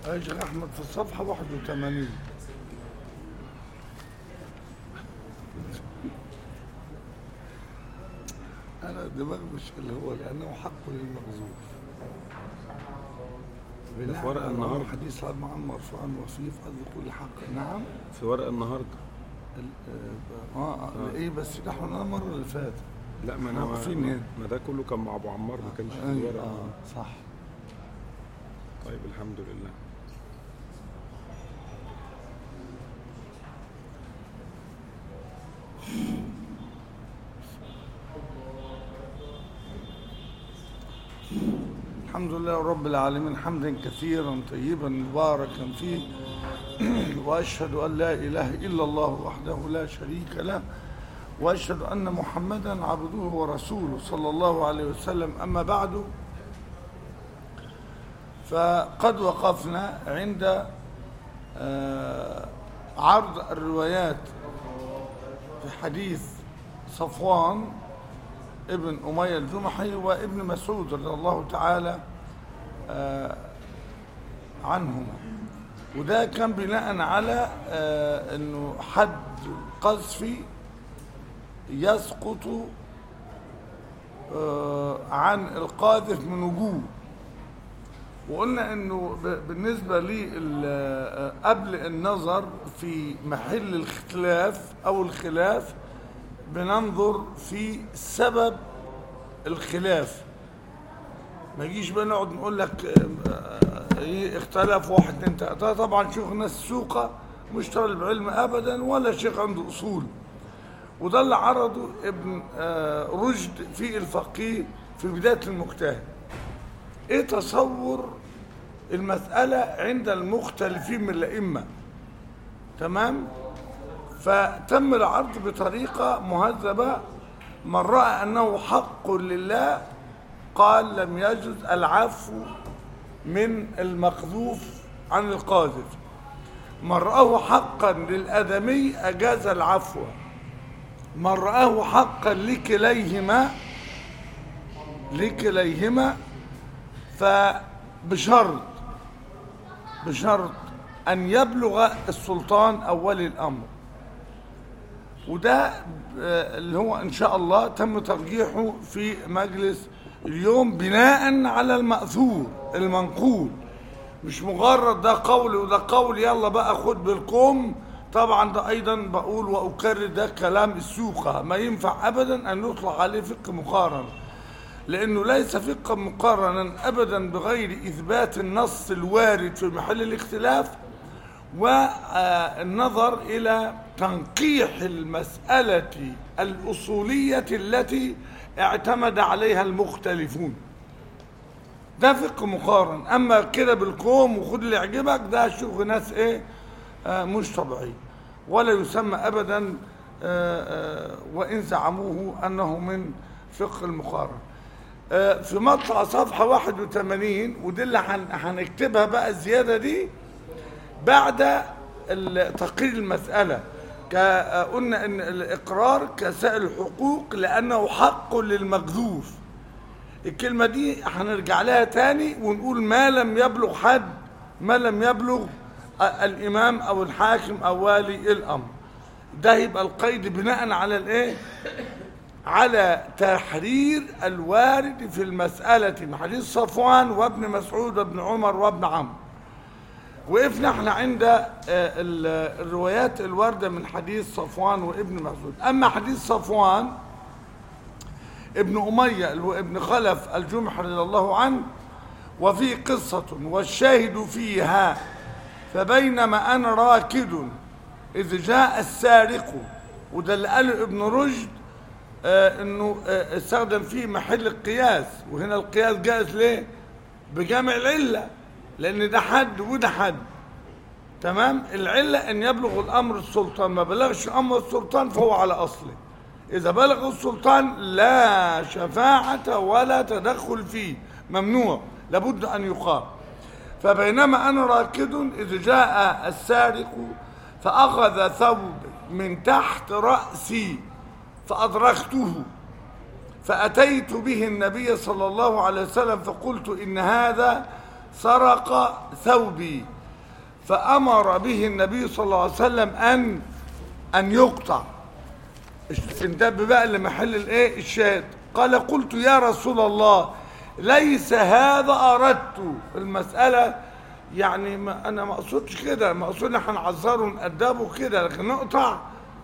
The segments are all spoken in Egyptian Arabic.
يا شيخ احمد في الصفحه 81 انا دماغي مش اللي هو لانه حق للمغزوف في ورقة النهاردة. حديث عن معن مرفوعا وفيه قد يقول حق نعم في ورق النهارده ال- اه اه ايه بس نحن انا المره اللي فاتت لا ما انا واقفين هنا. ما ده كله كان مع ابو عمار ما كانش في أيوة، الورق اه صح طيب الحمد لله الحمد لله رب العالمين حمدا كثيرا طيبا مباركا فيه واشهد ان لا اله الا الله وحده لا شريك له واشهد ان محمدا عبده ورسوله صلى الله عليه وسلم اما بعد فقد وقفنا عند آه، عرض الروايات في حديث صفوان ابن أمية الجمحي وابن مسعود رضي الله تعالى آه، عنهما وده كان بناء على آه، انه حد قذفي يسقط آه، عن القاذف من وجوه وقلنا انه ب- بالنسبه لي ال- قبل النظر في محل الاختلاف او الخلاف بننظر في سبب الخلاف ما يجيش بقى نقعد نقول لك آه، آه، ايه اختلف واحد اتنين تلاته ده طبعا شيخ ناس سوقه مش طالب علم ابدا ولا شيخ عنده اصول وده اللي عرضه ابن آه، رشد في الفقيه في بدايه المجتهد ايه تصور المسألة عند المختلفين من الأئمة تمام فتم العرض بطريقة مهذبة من رأى أنه حق لله قال لم يجوز العفو من المقذوف عن القاذف من رآه حقا للآدمي أجاز العفو من رآه حقا لكليهما لكليهما فبشرط بشرط أن يبلغ السلطان أول الأمر وده آه، اللي هو إن شاء الله تم ترجيحه في مجلس اليوم بناء على المأثور المنقول مش مجرد ده قول وده قول يلا بقى خد بالكم طبعا ده ايضا بقول واكرر ده كلام السوقه ما ينفع ابدا ان يطلق عليه فقه مقارن لأنه ليس فقها مقارنا أبدا بغير إثبات النص الوارد في محل الاختلاف والنظر إلى تنقيح المسألة الأصولية التي اعتمد عليها المختلفون ده فقه مقارن أما كده بالكوم وخد اللي يعجبك ده شغل ناس إيه آه مش طبيعي ولا يسمى أبدا آه آه وإن زعموه أنه من فقه المقارن آه، في مطلع صفحة 81 ودي اللي هن- هنكتبها بقى الزيادة دي بعد ال- تقرير المسألة ك- آه، قلنا ان الاقرار كسائر الحقوق لانه حق للمكذوف الكلمة دي هنرجع لها تاني ونقول ما لم يبلغ حد ما لم يبلغ آه، الامام او الحاكم او والي الامر ده يبقى القيد بناء على الايه على تحرير الوارد في المسألة من حديث صفوان وابن مسعود وابن عمر وابن عمرو وقفنا احنا عند آه، ال- الروايات الواردة من حديث صفوان وابن مسعود أما حديث صفوان ابن أمية اللي هو ابن خلف الجمح رضي الله عنه وفي قصة والشاهد فيها فبينما أنا راكد إذ جاء السارق وده اللي قاله ابن رشد آه انه آه استخدم فيه محل القياس وهنا القياس جائز ليه بجمع العله لان ده حد وده حد تمام العله ان يبلغ الامر السلطان ما بلغش امر السلطان فهو على اصله اذا بلغ السلطان لا شفاعه ولا تدخل فيه ممنوع لابد ان يقام فبينما انا راكد اذ جاء السارق فاخذ ثوب من تحت راسي فأدركته فأتيت به النبي صلى الله عليه وسلم فقلت إن هذا سرق ثوبي فأمر به النبي صلى الله عليه وسلم أن أن يقطع انتبه بقى لمحل الايه الشاهد قال قلت يا رسول الله ليس هذا أردت المسألة يعني ما أنا ما أقصدش كده ما أقصد إن هنعذره ونأدبه كده لكن نقطع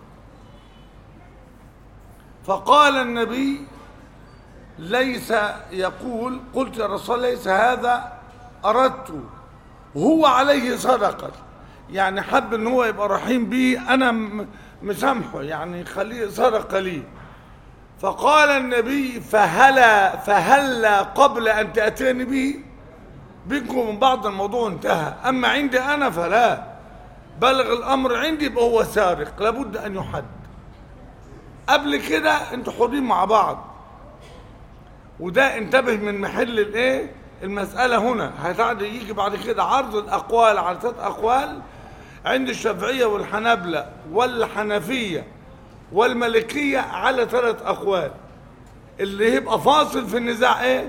فقال النبي ليس يقول قلت يا رسول الله ليس هذا أردت هو عليه صدقة يعني حب ان هو يبقى رحيم بيه انا م- مسامحه يعني خليه صدقة لي فقال النبي فهلا فهلا قبل ان تأتيني به بينكم ومن بعض الموضوع انتهى اما عندي انا فلا بلغ الامر عندي يبقى هو سارق لابد ان يحد قبل كده انتوا حرين مع بعض وده انتبه من محل الايه المسألة هنا هتعد يجي بعد كده عرض الأقوال على ثلاث أقوال عند الشافعية والحنابلة والحنفية والمالكية على ثلاث أقوال اللي يبقى فاصل في النزاع ايه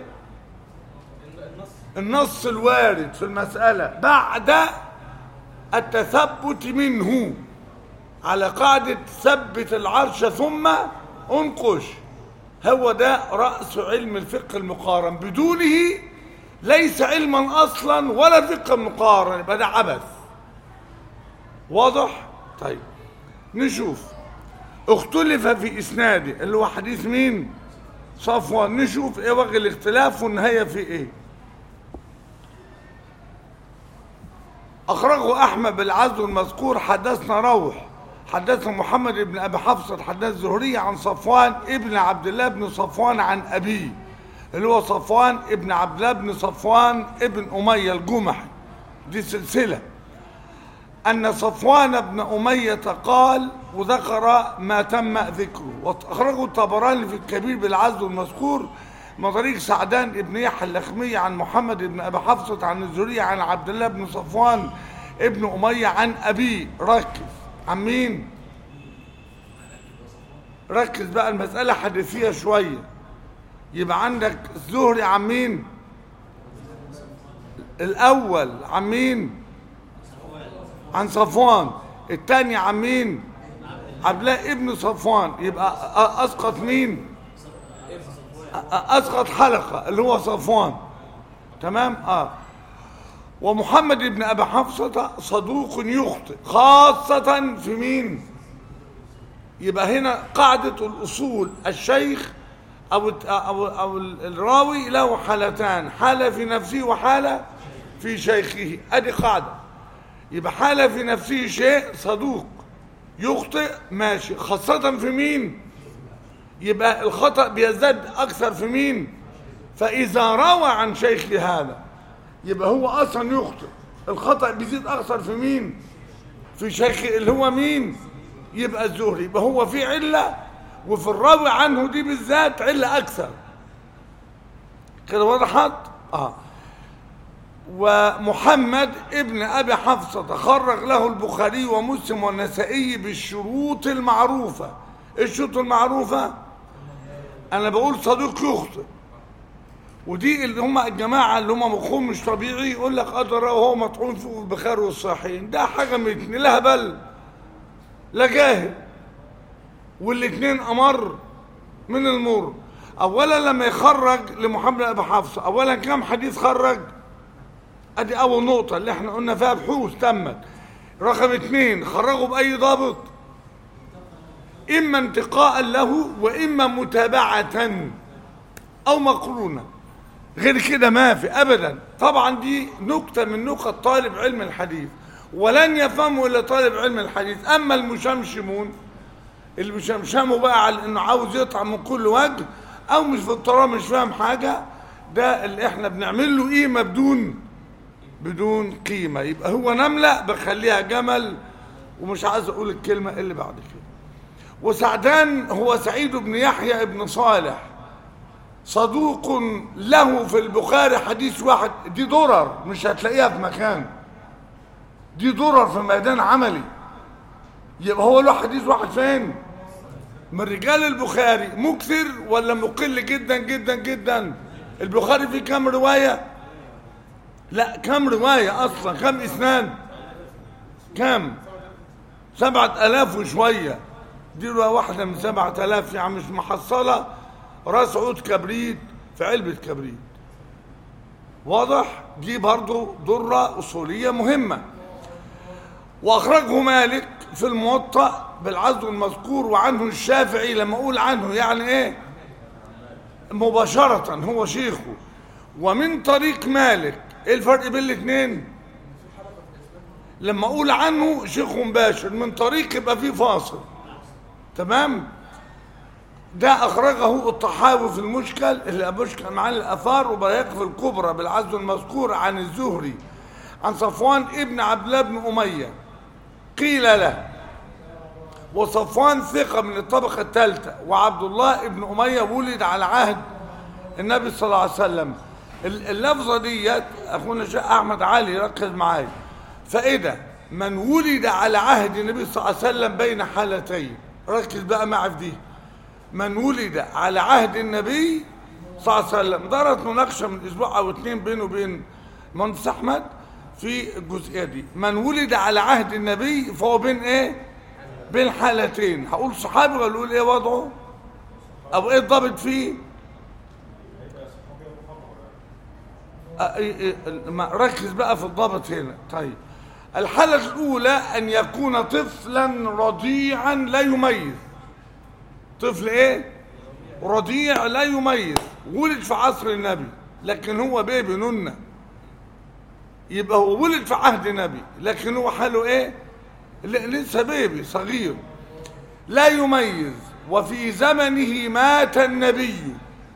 النص الوارد في المسألة بعد التثبت منه على قاعدة ثبت العرش ثم انقش هو ده رأس علم الفقه المقارن بدونه ليس علما أصلا ولا فقه مقارن يبقى ده عبث واضح؟ طيب نشوف اختلف في إسناده اللي هو حديث مين؟ صفوان نشوف ايه وجه الاختلاف والنهاية في ايه أخرجه أحمد بالعزو المذكور حدثنا روح حدثنا محمد بن أبي حفص حدث زهري عن صفوان ابن عبد الله بن صفوان عن أبيه اللي هو صفوان ابن عبد الله بن صفوان ابن أمية الجمحي دي سلسلة أن صفوان بن أمية قال وذكر ما تم ذكره وأخرجه الطبراني في الكبير بالعزو المذكور من طريق سعدان بن يحيى اللخمي عن محمد بن أبي حفصة عن الزهري عن عبد الله بن صفوان ابن أمية عن أبيه ركز عن مين؟ ركز بقى المسألة حديثية شوية يبقى عندك الزهري عن مين؟ الأول عن مين؟ عن صفوان الثاني عن مين؟ عبد الله ابن صفوان يبقى أ- أسقط مين؟ أ- أسقط حلقة اللي هو صفوان تمام؟ آه ومحمد بن أبي حفصة صدوق يخطئ خاصة في مين؟ يبقى هنا قاعدة الأصول الشيخ أو الت- أو أو الراوي له حالتان حالة في نفسه وحالة في شيخه أدي قاعدة يبقى حالة في نفسه شيء صدوق يخطئ ماشي خاصة في مين؟ يبقى الخطأ بيزداد أكثر في مين؟ فإذا روى عن شيخ هذا يبقى هو أصلا يخطئ الخطأ بيزيد أكثر في مين؟ في شيخ اللي هو مين؟ يبقى الزهري يبقى هو في علة وفي الراوي عنه دي بالذات علة أكثر كده وضحت؟ آه ومحمد ابن أبي حفصة خرج له البخاري ومسلم والنسائي بالشروط المعروفة إيه الشروط المعروفة أنا بقول صديق يخطئ ودي اللي هم الجماعة اللي هم مخهم مش طبيعي يقول لك قدر وهو مطعون في البخاري والصحيحين ده حاجة من اتنين لا هبل لا جاهل والاتنين أمر من المر أولا لما يخرج لمحمد أبي حفصة أولا كم حديث خرج ادي اول نقطة اللي احنا قلنا فيها بحوث تمت رقم اتنين خرجوا بأي ضابط إما انتقاء له وإما متابعة أو مقرونة غير كده ما في أبدا طبعا دي نكتة من نقط طالب علم الحديث ولن يفهمه إلا طالب علم الحديث أما المشمشمون اللي بيشمشموا بقى على إنه عاوز يطعم من كل وجه أو مش في الطرام مش فاهم حاجة ده اللي احنا بنعمل له قيمة بدون بدون قيمة يبقى هو نملة بخليها جمل ومش عايز أقول الكلمة اللي بعد كده وسعدان هو سعيد بن يحيى بن صالح صدوق له في البخاري حديث واحد دي درر مش هتلاقيها في مكان دي درر في ميدان عملي يبقى هو له حديث واحد فين من رجال البخاري مكثر ولا مقل جدا جدا جدا البخاري فيه كام روايه لا كم رواية أصلا كم إسناد كام سبعة آلاف وشوية دي له واحدة من سبعة آلاف يعني مش محصلة راس عود كبريت في علبة كبريت واضح دي برضو ضرة أصولية مهمة وأخرجه مالك في الموطأ بالعزو المذكور وعنه الشافعي لما أقول عنه يعني إيه مباشرة هو شيخه ومن طريق مالك إيه الفرق بين الاثنين لما أقول عنه شيخ مباشر من طريق يبقى فيه فاصل تمام ده أخرجه الطحاوي في المشكل اللي مشكل معاني الأثار وبريق في الكبرى بالعزو المذكور عن الزهري عن صفوان ابن عبد الله بن أمية قيل له وصفوان ثقة من الطبقة الثالثة وعبد الله ابن أمية ولد على عهد النبي صلى الله عليه وسلم اللفظة ديت أخونا الشيخ أحمد علي ركز معايا فإذا من ولد على عهد النبي صلى الله عليه وسلم بين حالتين ركز بقى معي في دي من ولد على عهد النبي صلى الله عليه وسلم دارت مناقشة من أسبوع أو اتنين بينه وبين مهندس أحمد في الجزئية دي من ولد على عهد النبي فهو بين إيه؟ بين حالتين هقول صحابي ولا اقول إيه وضعه؟ أو إيه الضابط فيه؟ ركز بقى في الضابط هنا طيب الحالة الأولى أن يكون طفلا رضيعا لا يميز طفل إيه؟ رضيع لا يميز ولد في عصر النبي لكن هو بيبي ننة يبقى هو ولد في عهد النبي لكن هو حاله إيه؟ لسه بيبي صغير لا يميز وفي زمنه مات النبي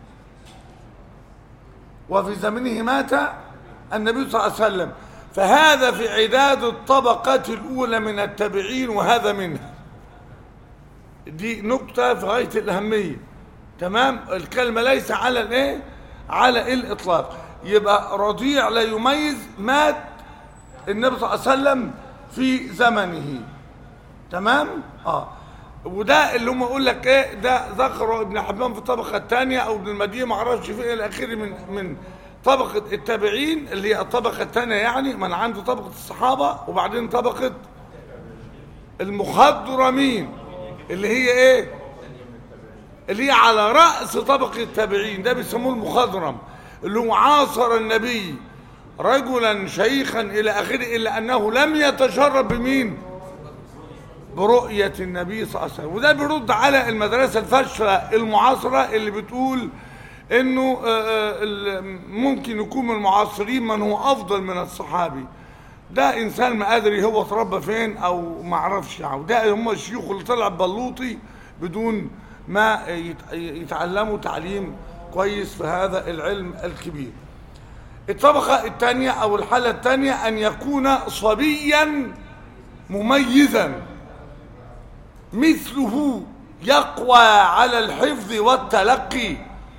وفي زمنه مات النبي صلى الله عليه وسلم فهذا في عداد الطبقة الأولى من التابعين وهذا منها دي نقطة في غاية الأهمية تمام الكلمة ليس على الايه على الإطلاق يبقى رضيع لا يميز مات النبي صلى الله عليه وسلم في زمنه تمام اه وده اللي هم يقول لك ايه ده ذكره ابن حبان في الطبقه الثانيه او ابن المدينه ما اعرفش فين الى اخره من من طبقه التابعين اللي هي الطبقه الثانيه يعني من عنده طبقه الصحابه وبعدين طبقه المخضرمين اللي هي ايه اللي هي على راس طبقه التابعين ده بيسموه المخضرم اللي هو عاصر النبي رجلا شيخا الى اخره الا انه لم يتشرب بمين برؤية النبي صلى الله عليه وسلم وده بيرد على المدرسة الفاشلة المعاصرة اللي بتقول انه ممكن يكون من المعاصرين من هو افضل من الصحابي ده انسان ما ادري هو اتربى فين او ما اعرفش يعني ده هم الشيوخ اللي طلع بلوطي بدون ما يتعلموا تعليم كويس في هذا العلم الكبير الطبقة الثانية او الحالة الثانية ان يكون صبيا مميزا مثله يقوى على الحفظ والتلقي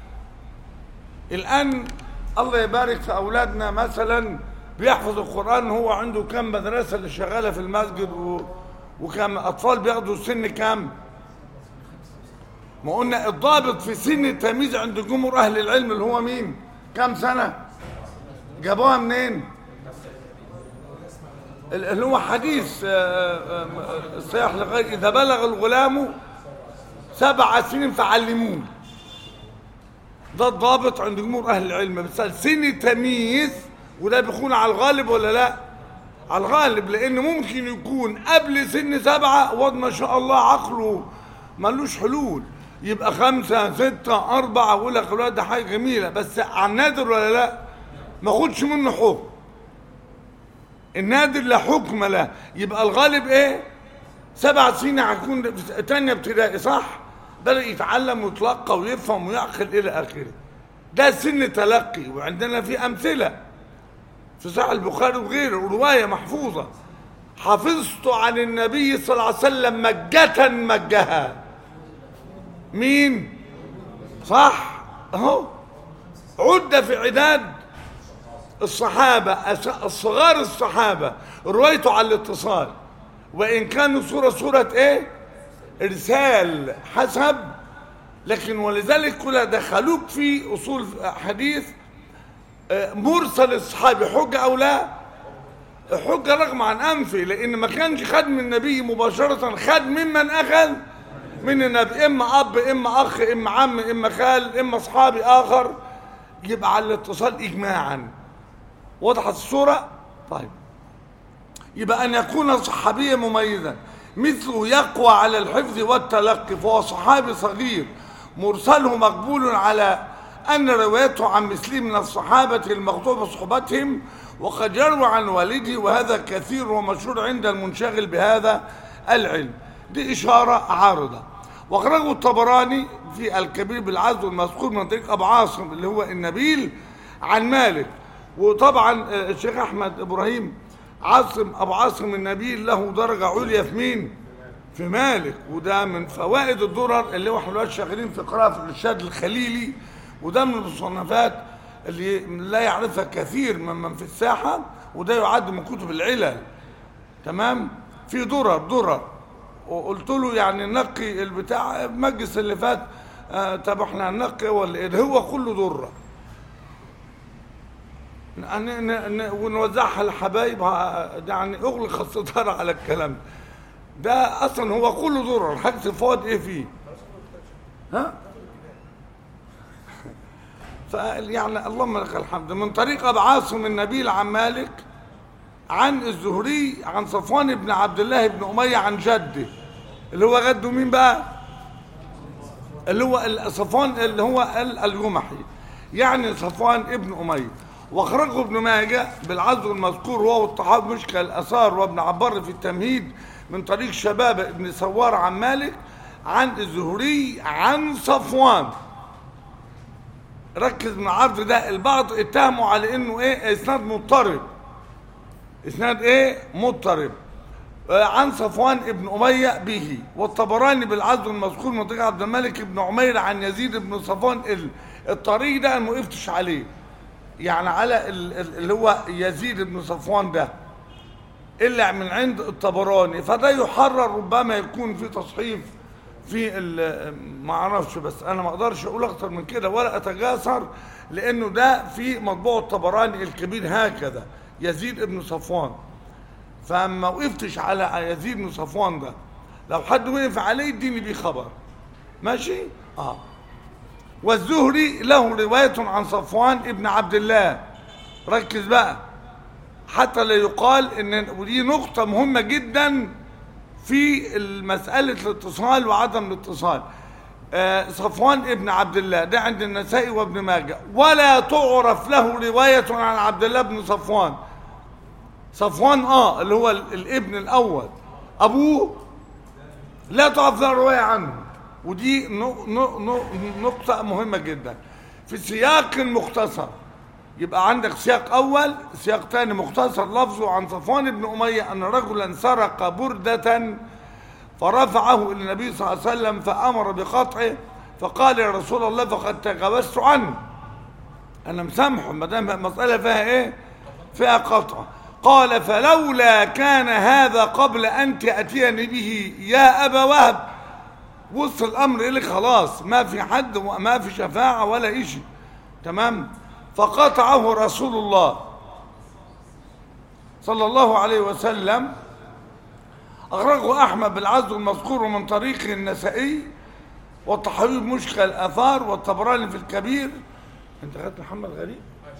الآن الله يبارك في أولادنا مثلا بيحفظ القرآن هو عنده كم مدرسة اللي شغالة في المسجد و... وكم أطفال بياخدوا سن كام ما قلنا الضابط في سن التمييز عند جمهور أهل العلم اللي هو مين كم سنة جابوها منين اللي هو حديث الصياح لغير إذا بلغ الغلام سبع سنين فعلموه ده الضابط عند جمهور أهل العلم بس سن التمييز وده بيكون على الغالب ولا لا على الغالب لأن ممكن يكون قبل سن سبعة واد ما شاء الله عقله ملوش حلول يبقى خمسة ستة أربعة أقول لك الواد ده حاجة جميلة بس على النادر ولا لا ما خدش منه حكم النادر لا حكم له يبقى الغالب ايه سبع سنين هيكون تانية ابتدائي صح بدأ يتعلم ويتلقى ويفهم ويعقل الى اخره ده سن تلقي وعندنا في امثله في صحيح البخاري وغيره روايه محفوظه حفظت عن النبي صلى الله عليه وسلم مجة مجها مين صح اهو عد في عداد الصحابة الصغار الصحابة روايته على الاتصال وإن كانوا صورة صورة إيه إرسال حسب لكن ولذلك كل دخلوك في أصول حديث مرسل الصحابي حجة أو لا حجة رغم عن أنفه لأن ما كانش خد من النبي مباشرة خد ممن أخذ من النبي إما أب إما أخ إما عم إما خال إما أصحابي آخر يبقى على الاتصال إجماعا وضحت الصورة؟ طيب يبقى أن يكون صحابيا مميزا مثله يقوى على الحفظ والتلقي فهو صحابي صغير مرسله مقبول على أن روايته عن مثله من الصحابة المقطوع بصحبتهم وقد يروى عن والده وهذا كثير ومشهور عند المنشغل بهذا العلم دي إشارة عارضة وأخرجه الطبراني في الكبير بالعزو المذكور من طريق أبو عاصم اللي هو النبيل عن مالك وطبعا آه، الشيخ أحمد إبراهيم عاصم أبو عاصم النبيل له درجة عليا في مين؟ في مالك وده من فوائد الدرر اللي هو احنا دلوقتي شغالين في قراءة في الإرشاد الخليلي وده من المصنفات اللي لا يعرفها كثير ممن في الساحة وده يعد من كتب العلل تمام في درر درر وقلت له يعني نقي البتاع المجلس اللي فات آه طب احنا هننقي ولا ايه هو كله دره ن- ن- ن- ونوزعها للحبايب ه- يعني اغلق الستار على الكلام ده ده اصلا هو كله ضرر حاجه الفوائد ايه فيه ها فيعني اللهم لك الحمد من طريق ابو عاصم النبيل عن مالك عن الزهري عن صفوان بن عبد الله بن اميه عن جده اللي هو جده مين بقى اللي هو ال- صفوان اللي هو ال- الجمحي يعني صفوان ابن اميه واخرجه ابن ماجه بالعزو المذكور وهو الطحاوي مشكل الاثار وابن عبار في التمهيد من طريق شباب ابن سوار عن مالك عن الزهري عن صفوان ركز من العرض ده البعض اتهموا على انه ايه اسناد مضطرب اسناد ايه مضطرب آه، عن صفوان ابن أمية به والطبراني بالعزو المذكور من طريق عبد الملك بن عمير عن يزيد بن صفوان ال- الطريق ده ما وقفتش عليه يعني على ال- ال- اللي هو يزيد بن صفوان ده إلا من عند الطبراني فده يحرر ربما يكون في تصحيف في ال- ما اعرفش بس انا ما اقدرش اقول اكتر من كده ولا اتجاسر لانه ده في مطبوع الطبراني الكبير هكذا يزيد بن صفوان فما وقفتش على يزيد بن صفوان ده لو حد وقف عليه اديني بيه خبر ماشي اه والزهري له رواية عن صفوان ابن عبد الله ركز بقى حتى لا يقال ان ودي نقطة مهمة جدا في مسألة الاتصال وعدم الاتصال آه، صفوان ابن عبد الله ده عند النسائي وابن ماجه ولا تعرف له رواية عن عبد الله بن صفوان صفوان اه اللي هو ال- الابن الاول ابوه لا تعرف له روايه عنه ودي نق- نق- نق- نقطه مهمه جدا في سياق مختصر يبقى عندك سياق اول سياق ثاني مختصر لفظه عن صفوان بن اميه ان رجلا سرق برده فرفعه الى النبي صلى الله عليه وسلم فامر بقطعه فقال يا رسول الله فقد تجاوزت عنه انا مسامحه ما دام المساله فيها ايه فيها قطع قال فلولا كان هذا قبل ان تاتيني به يا ابا وهب وصل الامر الي خلاص ما في حد وما في شفاعه ولا شيء تمام فقطعه رسول الله صلى الله عليه وسلم أخرجه أحمد بالعزو المذكور من طريق النسائي والطحاوي بمشكل الآثار والطبراني في الكبير أنت خدت محمد غريب؟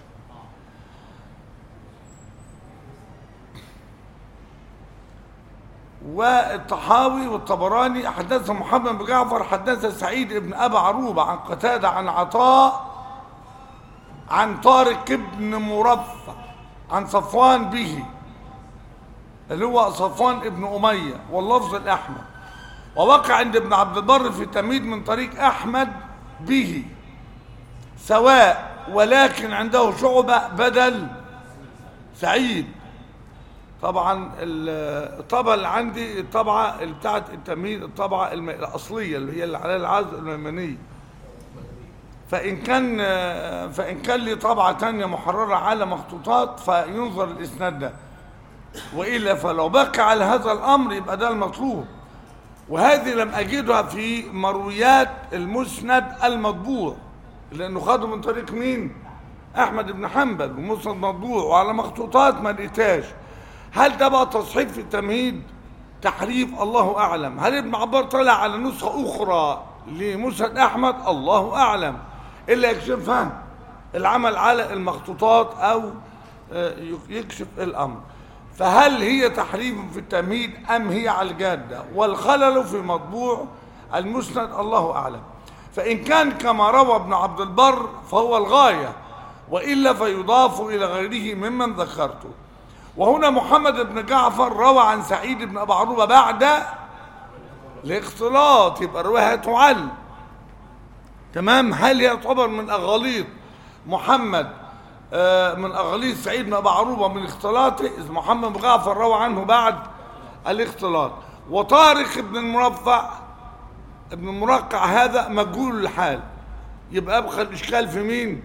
والطحاوي والطبراني حدث محمد بن جعفر حدث سعيد بن أبا عروبة عن قتادة عن عطاء عن طارق بن مرفع عن صفوان به اللي هو صفوان ابن أمية واللفظ الأحمد ووقع عند ابن عبد البر في تمهيد من طريق أحمد به سواء ولكن عنده شعبة بدل سعيد طبعا ال- الطبعة اللي عندي الطبعة اللي بتاعت التمهيد الطبعة الم- الأصلية اللي هي اللي عليها العزل الميمنية فإن كان فإن كان لي طبعة تانية محررة على مخطوطات فينظر الإسناد ده وإلا فلو بقى على هذا الأمر يبقى ده المطلوب وهذه لم أجدها في مرويات المسند المطبوع لأنه خده من طريق مين؟ أحمد بن حنبل ومسند مطبوع وعلى مخطوطات ما لقيتهاش هل ده بقى تصحيف في التمهيد تحريف الله اعلم هل ابن عبار طلع على نسخه اخرى لمسند احمد الله اعلم الا يكشفها العمل على المخطوطات او آه، يكشف الامر فهل هي تحريف في التمهيد ام هي على الجاده والخلل في مطبوع المسند الله اعلم فان كان كما روى ابن عبد البر فهو الغايه والا فيضاف الى غيره ممن ذكرته وهنا محمد بن جعفر روى عن سعيد بن ابي عروبه بعد الاختلاط يبقى الروايه تعل تمام هل هي تعتبر من اغاليط محمد آه، من اغاليط سعيد بن ابي عروبه من اختلاطه إذ محمد بن جعفر روى عنه بعد الاختلاط وطارق بن المرفع ابن المرقع هذا مجهول الحال يبقى ابقى الاشكال في مين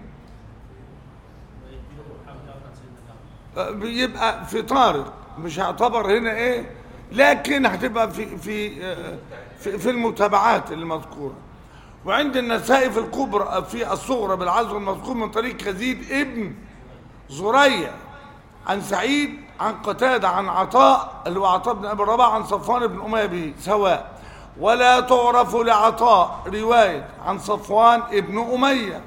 آه، يبقى في طارق مش هيعتبر هنا ايه لكن هتبقى في في آه، في, في المتابعات المذكوره وعند النسائي في الكبرى في الصغرى بالعزو المذكور من طريق يزيد ابن زريع عن سعيد عن قتادة عن عطاء اللي هو عطاء بن أبي الرباح عن صفوان بن أمية به سواء ولا تعرف لعطاء رواية عن صفوان ابن أمية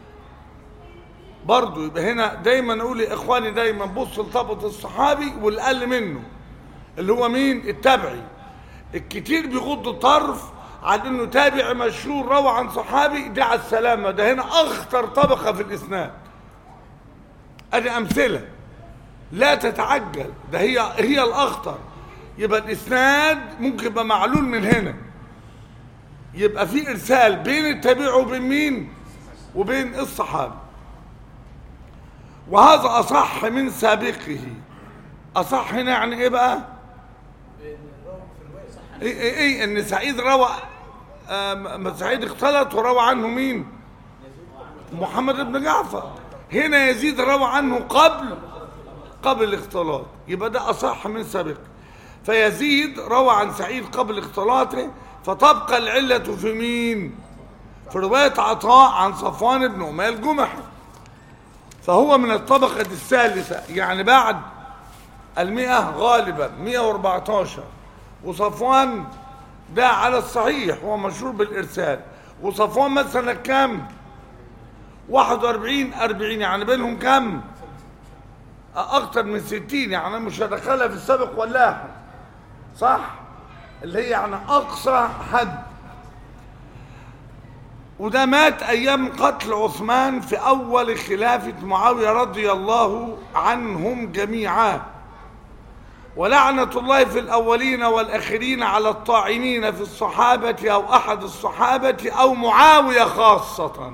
برضو يبقى هنا دايما نقول لإخواني دايما بص لطبقة الصحابي والأقل منه اللي هو مين التابعي الكتير بيغض الطرف عن انه تابع مشهور روى عن صحابي ده على السلامه ده هنا اخطر طبقه في الاسناد ادي امثله لا تتعجل ده هي هي الاخطر يبقى الاسناد ممكن يبقى معلول من هنا يبقى في ارسال بين التابع وبين مين وبين الصحابي وهذا اصح من سابقه اصح هنا يعني ايه بقى ايه ايه ايه ان سعيد روى آم، سعيد اختلط وروى عنه مين محمد بن جعفر هنا يزيد روى عنه قبل قبل الاختلاط يبقى ده اصح من سابق فيزيد روى عن سعيد قبل اختلاطه فتبقى العلة في مين في رواية عطاء عن صفوان بن أمية الجمحي فهو من الطبقة الثالثة يعني بعد المئة غالبا 114 وصفوان ده على الصحيح هو مشهور بالإرسال وصفوان مثلا كام 41 40 يعني بينهم كام أكتر من 60 يعني أنا مش هدخلها في السابق واللاحق صح اللي هي يعني أقصى حد وده مات أيام قتل عثمان في أول خلافة معاوية رضي الله عنهم جميعا ولعنة الله في الأولين والآخرين على الطاعنين في الصحابة أو أحد الصحابة أو معاوية خاصة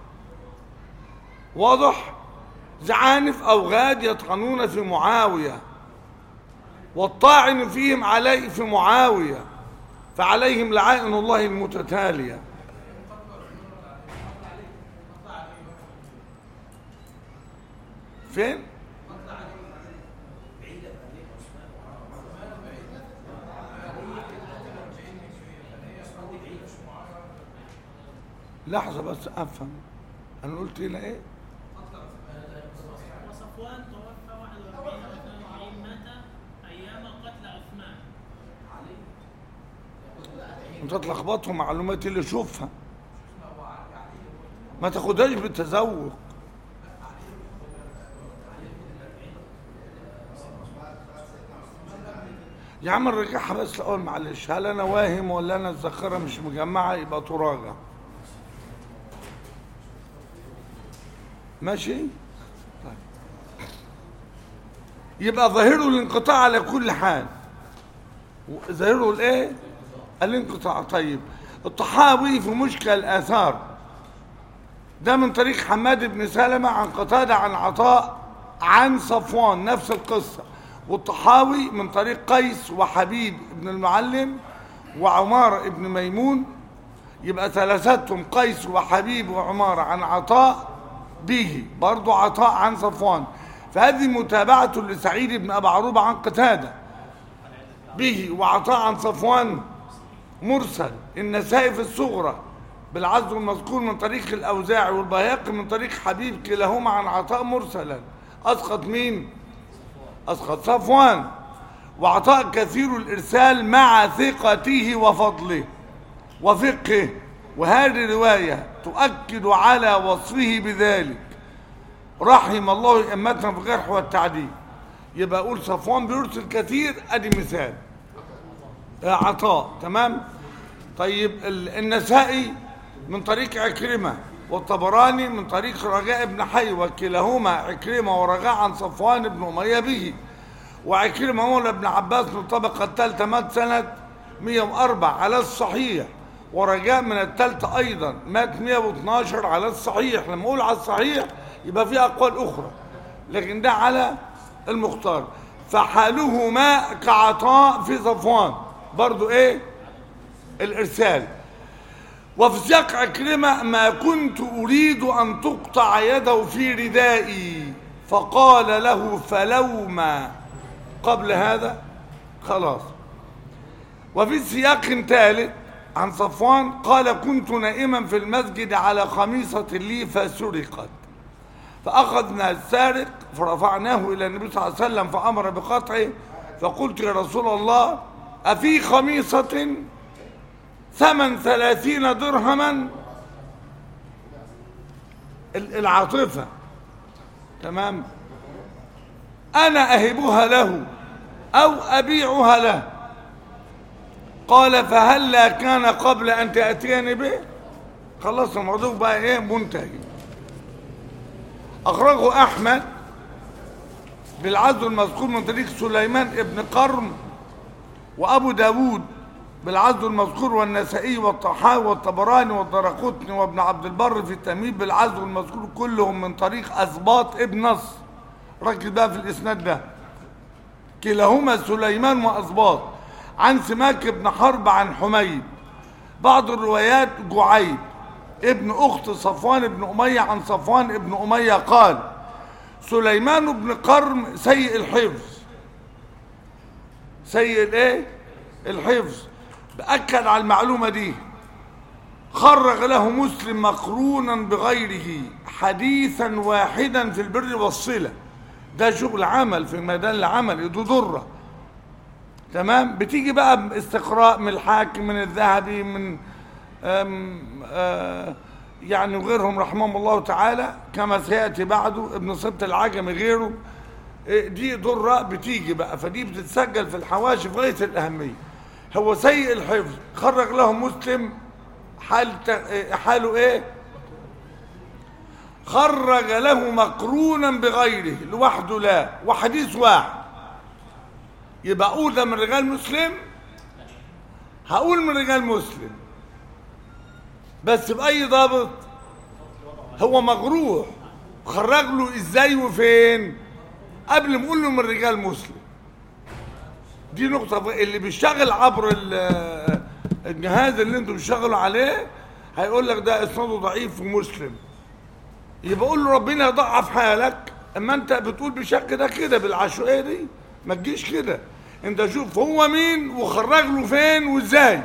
واضح زعانف أو غاد يطعنون في معاوية والطاعن فيهم عليه في معاوية فعليهم لعائن الله المتتالية فين؟ لحظة بس أفهم أنا قلت هنا إيه؟ وصفوان توفى 41 او 42 مات ايام قتل عثمان أنت تلخبطهم معلومات اللي شوفها ما تاخدهاش بالتذوق يا عم نرجعها بس الأول معلش هل أنا واهم ولا أنا الذاكرة مش مجمعة يبقى تراجع ماشي طيب. يبقى ظاهره الانقطاع على كل حال ظاهره الايه الانقطاع طيب الطحاوي في مشكل الاثار ده من طريق حماد بن سلمة عن قتادة عن عطاء عن صفوان نفس القصة والطحاوي من طريق قيس وحبيب بن المعلم وعمار بن ميمون يبقى ثلاثتهم قيس وحبيب وعمار عن عطاء به برضو عطاء عن صفوان فهذه متابعة لسعيد بن أبي عروبة عن قتادة به وعطاء عن صفوان مرسل النسائي في الصغرى بالعزو المذكور من طريق الأوزاعي والبياقي من طريق حبيب كلاهما عن عطاء مرسلا أسقط مين؟ أسقط صفوان وعطاء كثير الإرسال مع ثقته وفضله وفقه وهذه رواية تؤكد على وصفه بذلك رحم الله أئمتنا في الجرح والتعديل يبقى أقول صفوان بيرسل كثير أدي مثال آه، عطاء تمام طيب ال- النسائي من طريق عكرمة والطبراني من طريق رجاء بن حي وكلاهما عكرمة ورجاء عن صفوان بن أمية به وعكرمة مولى ابن عباس من الطبقة الثالثة مات سنة 104 على الصحيح ورجاء من الثالثة أيضا مات 112 على الصحيح لما أقول على الصحيح يبقى في أقوال أخرى لكن ده على المختار فحالهما كعطاء في صفوان برضو إيه الإرسال وفي سياق عكرمة ما كنت أريد أن تقطع يده في ردائي فقال له فلوما قبل هذا خلاص وفي سياق ثالث عن صفوان قال كنت نائما في المسجد على خميصة لي فسرقت فأخذنا السارق فرفعناه إلى النبي صلى الله عليه وسلم فأمر بقطعه فقلت يا رسول الله أفي خميصة ثمن ثلاثين درهما ال- العاطفة تمام أنا أهبها له أو أبيعها له قال فهلا كان قبل أن تأتيني به خلاص الموضوع بقى إيه منتهي أخرجه أحمد بالعزو المذكور من طريق سليمان ابن قرم وأبو داود بالعزو المذكور والنسائي والطحاوي والطبراني والدرقطني وابن عبد البر في التمهيد بالعزو المذكور كلهم من طريق أسباط ابن نصر ركز بقى في الإسناد ده كلاهما سليمان وأسباط عن سماك بن حرب عن حميد بعض الروايات جعيد ابن أخت صفوان بن أمية عن صفوان بن أمية قال سليمان بن قرم سيء الحفظ سيء الايه الحفظ بأكد على المعلومة دي خرج له مسلم مقرونا بغيره حديثا واحدا في البر والصلة ده شغل عمل في ميدان العمل ده ضرة تمام بتيجي بقى استقراء من الحاكم من الذهبي من أم آه يعني وغيرهم رحمهم الله تعالى كما سيأتي بعده ابن صبت العجمي غيره إيه دي ضرة بتيجي بقى فدي بتتسجل في الحواشي في غاية الأهمية هو سيء الحفظ خرج له مسلم حال ت- حاله ايه خرج له مقرونا بغيره لوحده لا وحديث واحد يبقى اقول ده من رجال مسلم هقول من رجال مسلم بس بأي ضابط هو مجروح خرج له ازاي وفين قبل ما اقول له من رجال مسلم دي نقطة اللي بيشتغل عبر ال- الجهاز اللي انتوا بتشتغلوا عليه هيقول لك ده اسناده ضعيف ومسلم يبقى قول له ربنا يضعف حالك اما انت بتقول بشك ده كده بالعشوائيه دي ما تجيش كده انت شوف هو مين وخرج له فين وازاي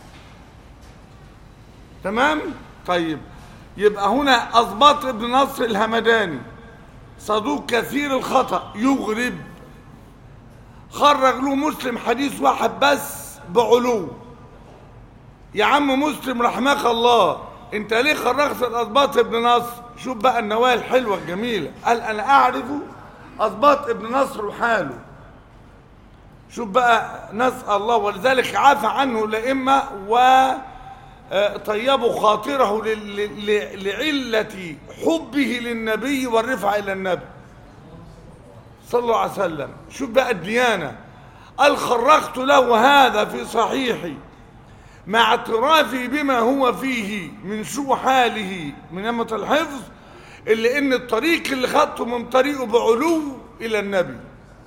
تمام طيب يبقى هنا اضباط ابن نصر الهمداني صدوق كثير الخطأ يغرب خرج له مسلم حديث واحد بس بعلو يا عم مسلم رحمك الله انت ليه خرجت الاضباط ابن نصر شوف بقى النوايا الحلوه الجميله قال انا اعرف اضباط ابن نصر وحاله شوف بقى نسال الله ولذلك عفى عنه الائمه و آه، طيبوا خاطره لل- ل- لعله حبه للنبي والرفعه الى النبي صلى الله عليه وسلم شوف بقى الديانه قال خرجت له هذا في صحيحي مع اعترافي بما هو فيه من سوء حاله من نعمة الحفظ اللي ان الطريق اللي خدته من طريقه بعلو الى النبي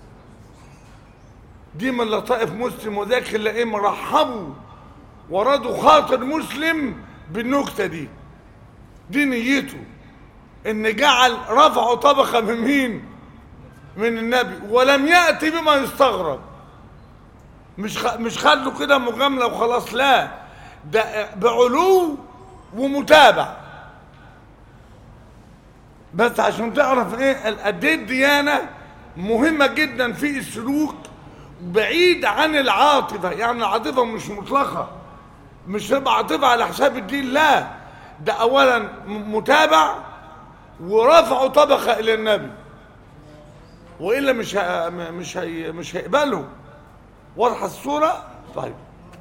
دي من لطائف مسلم وذاك اللي ايه رحبوا وردوا خاطر مسلم بالنكتة دي دي نيته ان جعل رفعه طبقة من مين من النبي ولم يأتي بما يستغرب مش خ... مش خدوا كده مجامله وخلاص لا ده بعلو ومتابع بس عشان تعرف ايه ال- قد ايه الديانه مهمه جدا في السلوك بعيد عن العاطفة يعني العاطفة مش مطلقة مش تبقى عاطفة على حساب الدين لا ده أولا م- متابع ورفعوا طبقة إلى النبي وإلا مش ه... مش هي... مش هيقبله واضحة الصورة طيب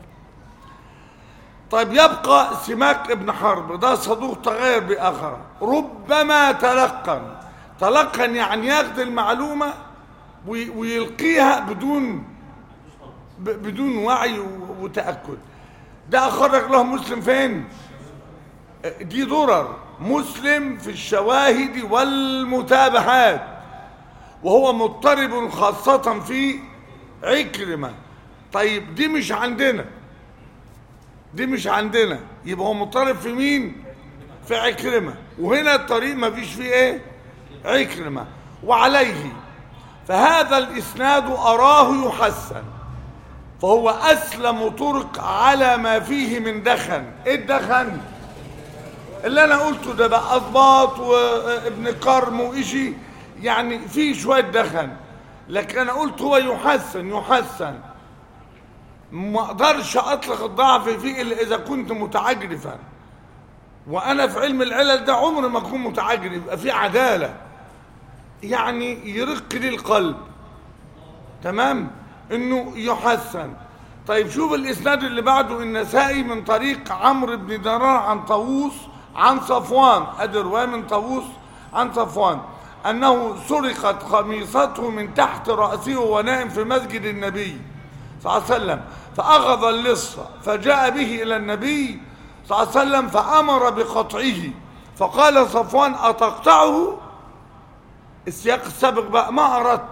طيب يبقى سماك ابن حرب ده صدوق تغير بآخر ربما تلقن تلقن يعني ياخد المعلومة وي- ويلقيها بدون ب- بدون وعي و- وتأكد ده أخرج له مسلم فين دي درر مسلم في الشواهد والمتابعات وهو مضطرب خاصة في عكرمة طيب دي مش عندنا دي مش عندنا يبقى هو مضطرب في مين في عكرمة وهنا الطريق ما فيش فيه ايه عكرمة وعليه فهذا الإسناد أراه يحسن فهو أسلم طرق على ما فيه من دخن إيه الدخن اللي أنا قلته ده بقى أضباط وابن كرم وإشي يعني فيه شوية دخن لكن أنا قلت هو يحسن يحسن ما اقدرش اطلق الضعف فيه الا اذا كنت متعجرفا وانا في علم العلل ده عمري ما اكون متعجرف يبقى في عداله يعني يرق لي القلب تمام انه يحسن طيب شوف الاسناد اللي بعده النسائي من طريق عمرو بن دينار عن طاووس عن صفوان ادي روايه من طاووس عن صفوان انه سرقت خميصته من تحت راسه وهو نائم في مسجد النبي صلى الله عليه وسلم فأخذ اللص فجاء به إلى النبي صلى الله عليه وسلم فأمر بقطعه فقال صفوان أتقطعه السياق السابق بقى ما أردت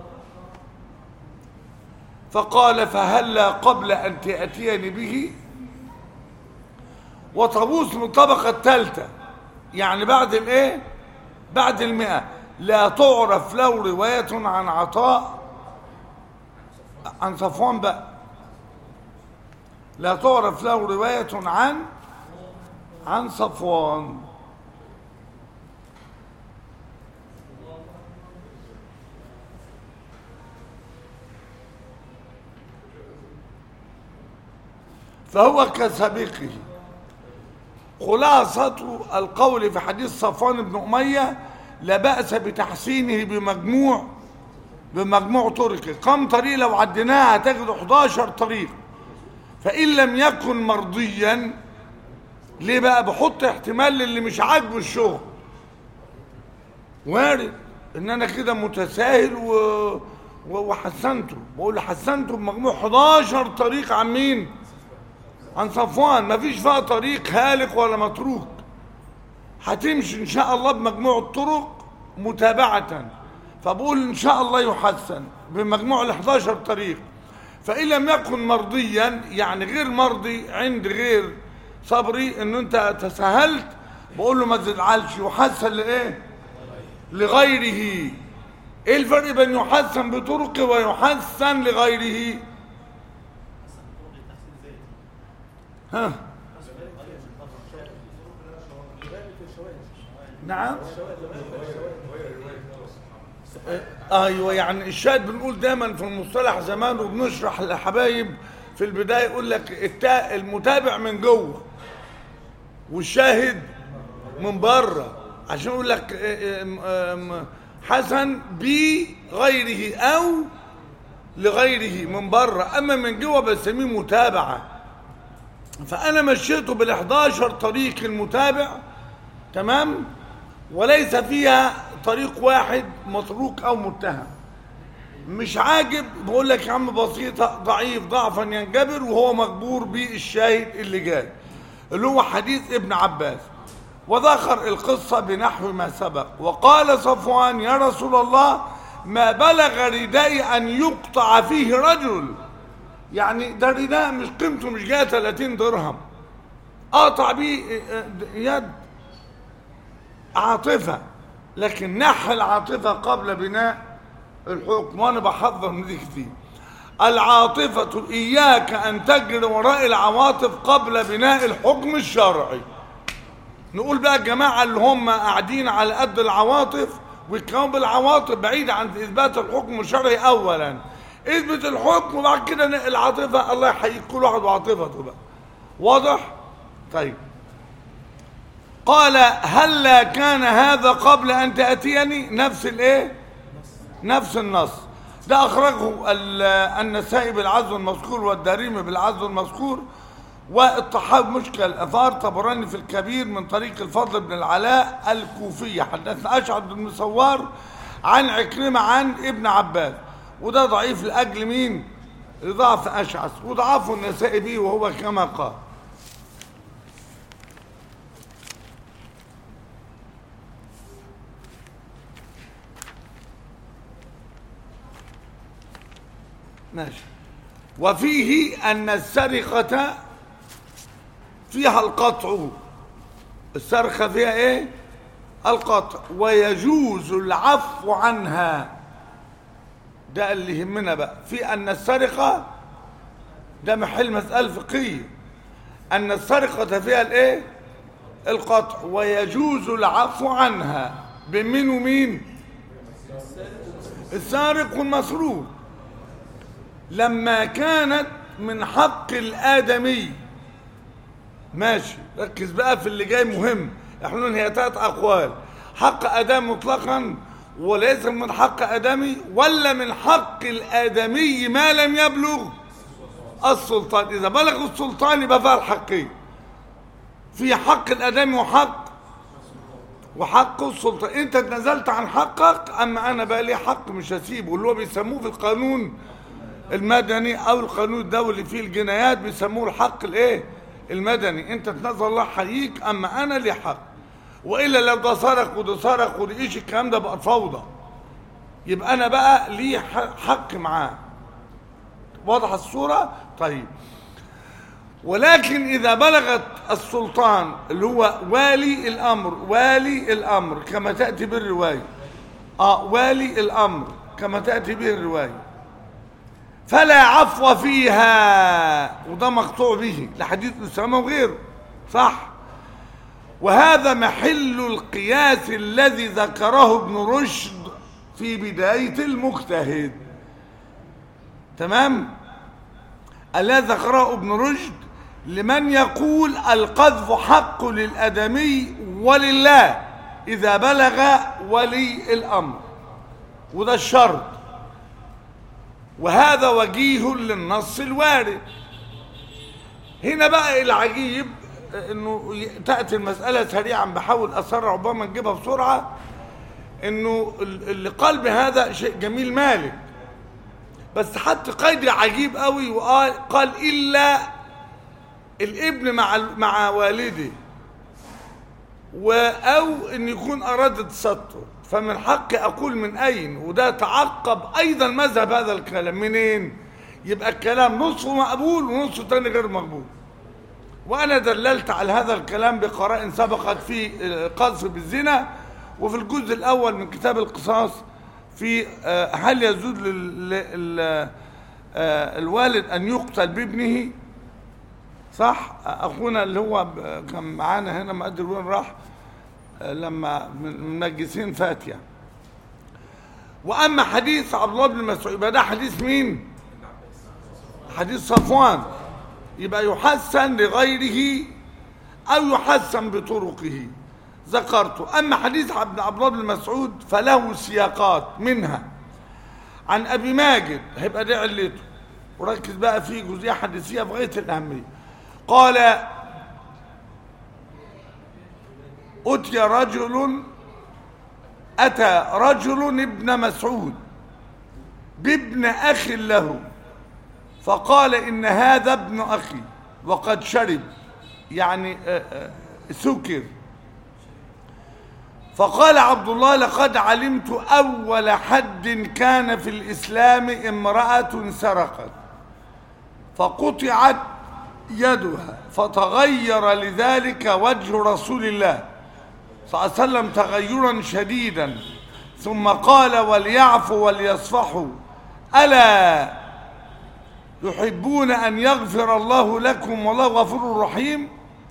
فقال فهلا قبل أن تأتيني به وطاووس من الطبقة الثالثة يعني بعد الايه بعد المئة لا تعرف له رواية عن عطاء عن صفوان بقى لا تعرف له رواية عن عن صفوان فهو كسابقه خلاصة القول في حديث صفوان بن أمية لا بأس بتحسينه بمجموع بمجموع طرقه كم طريق لو عديناها هتجد 11 طريق فإن لم يكن مرضيا ليه بقى بحط احتمال للي مش عاجبه الشغل وارد ان انا كده متساهل و... و... وحسنته بقول حسنته بمجموع 11 طريق عن مين عن صفوان مفيش فيها طريق هالك ولا متروك هتمشي ان شاء الله بمجموع الطرق متابعة فبقول ان شاء الله يحسن بمجموع ال 11 طريق فان لم يكن مرضيا يعني غير مرضي عند غير صبري ان انت تساهلت بقول له ما تزعلش يحسن لايه لغيره ايه الفرق بين يحسن بطرقه ويحسن لغيره ها نعم ايوه يعني الشاهد بنقول دايما في المصطلح زمان وبنشرح للحبايب في البدايه يقول لك التا- المتابع من جوه والشاهد من بره عشان يقول لك ام- ام- حسن بغيره او لغيره من بره اما من جوه بسميه متابعه فانا مشيته بال11 طريق المتابع تمام وليس فيها طريق واحد متروك او متهم مش عاجب بقول لك يا عم بسيطة ضعيف ضعفا ينجبر وهو مجبور بالشاهد اللي جاي اللي هو حديث ابن عباس وذكر القصة بنحو ما سبق وقال صفوان يا رسول الله ما بلغ ردائي أن يقطع فيه رجل يعني ده رداء مش قيمته مش جايه 30 درهم قاطع بيه يد عاطفة لكن نحى العاطفة قبل بناء الحكم وانا بحذر من دي كتير العاطفة إياك أن تجري وراء العواطف قبل بناء الحكم الشرعي نقول بقى الجماعة اللي هم قاعدين على قد العواطف ويتكلموا بالعواطف بعيد عن إثبات الحكم الشرعي أولا اثبت الحكم وبعد كده نقل العاطفه الله يحييك كل واحد وعاطفته بقى واضح طيب قال هلا كان هذا قبل ان تاتيني نفس الايه نفس النص ده اخرجه ال- النسائي بالعزو المذكور والدارمي بالعزو المذكور والطحاوي مشكل الاثار طبراني في الكبير من طريق الفضل بن العلاء الكوفي حدثنا اشعث بن مسوار عن عكرمه عن ابن عباس وده ضعيف لاجل مين؟ لضعف اشعث وضعفه النسائي به وهو كما قال ماشي وفيه أن السرقة فيها القطع السرقة فيها إيه؟ القطع ويجوز العفو عنها ده اللي يهمنا بقى في أن السرقة ده محل مسألة فقهية أن السرقة فيها الإيه؟ القطع ويجوز العفو عنها بمين ومين؟ السارق والمسروق لما كانت من حق الآدمي ماشي ركز بقى في اللي جاي مهم احنا قلنا هي تلات أقوال حق آدم مطلقا وليس من حق آدمي ولا من حق الآدمي ما لم يبلغ السلطان إذا بلغ السلطان يبقى فيها الحقين في حق الآدمي وحق وحق السلطان انت اتنازلت عن حقك اما انا بقى لي حق مش هسيبه اللي هو بيسموه في القانون المدني او القانون الدولي فيه الجنايات بيسموه الحق الايه المدني انت تنزل الله حييك اما انا لي حق والا لو ده سرق وده سرق وده ايش الكلام ده بقى فوضى يبقى انا بقى لي ح- حق معاه واضحه الصوره طيب ولكن إذا بلغت السلطان اللي هو والي الأمر والي الأمر كما تأتي بالرواية آه والي الأمر كما تأتي به الرواية فلا عفو فيها وده مقطوع به لحديث أسامة وغيره صح وهذا محل القياس الذي ذكره ابن رشد في بداية المجتهد تمام الذي ذكره ابن رشد لمن يقول القذف حق للآدمي ولله إذا بلغ ولي الأمر وده الشرط وهذا وجيه للنص الوارد هنا بقى العجيب انه ي- تاتي المساله سريعا بحاول اسرع ربما نجيبها بسرعه انه ال- اللي قال بهذا شيء جميل مالك بس حط قيد عجيب قوي وقال قال الا الابن مع ال- مع والده و او ان يكون اراد التستر فمن حقي اقول من اين وده تعقب ايضا مذهب هذا الكلام منين يبقى الكلام نصفه مقبول ونصفه تاني غير مقبول وانا دللت على هذا الكلام بقرائن سبقت في آه، قذف بالزنا وفي الجزء الاول من كتاب القصاص في آه، هل يجوز لل- لل- آه، الوالد ان يقتل بابنه صح اخونا اللي هو ب- كان معانا هنا ما ادري وين راح آه، لما من منجسين فاتيه واما حديث عبد الله بن مسعود يبقى ده حديث مين حديث صفوان يبقى يحسن لغيره او يحسن بطرقه ذكرته اما حديث عبد عبد الله بن مسعود فله سياقات منها عن ابي ماجد هيبقى دي علته وركز بقى في جزئيه حديثيه في غايه الاهميه قال اتي رجل اتى رجل ابن مسعود بابن اخ له فقال ان هذا ابن اخي وقد شرب يعني آه، آه، سكر فقال عبد الله لقد علمت اول حد كان في الاسلام امراه سرقت فقطعت يدها فتغير لذلك وجه رسول الله صلى الله عليه وسلم تغيرا شديدا ثم قال وليعفوا وليصفحوا الا يحبون ان يغفر الله لكم والله غفور رحيم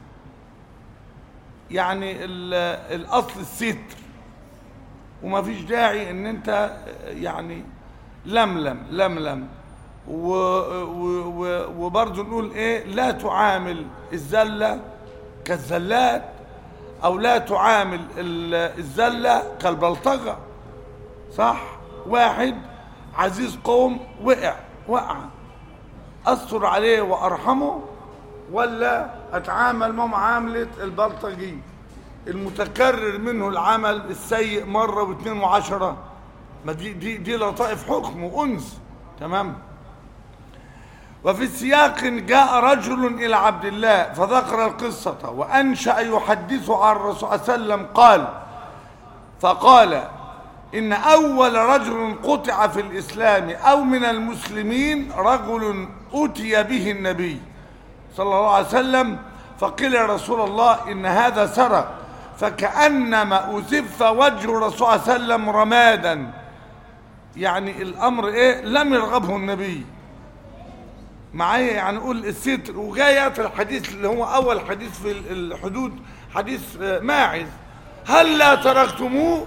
يعني ال- الاصل الستر وما فيش داعي ان انت يعني لملم لملم و- و- و- وبرضه نقول ايه لا تعامل الزلة كالزلات او لا تعامل ال- الزلة كالبلطجة صح واحد عزيز قوم وقع وقع استر عليه وارحمه ولا اتعامل معه معاملة البلطجي المتكرر منه العمل السيء مرة واثنين وعشرة ما دي دي دي لطائف حكم وانس تمام وفي السياق جاء رجل إلى عبد الله فذكر القصة وأنشأ يحدث عن الرسول صلى الله عليه وسلم قال فقال إن أول رجل قطع في الإسلام أو من المسلمين رجل أتي به النبي صلى الله عليه وسلم فقيل يا رسول الله إن هذا سرق فكأنما أزف وجه الرسول صلى الله عليه وسلم رمادا يعني الأمر إيه لم يرغبه النبي معايا يعني نقول الستر وجايات الحديث اللي هو أول حديث في الحدود حديث آه، ماعز هل لا تركتموه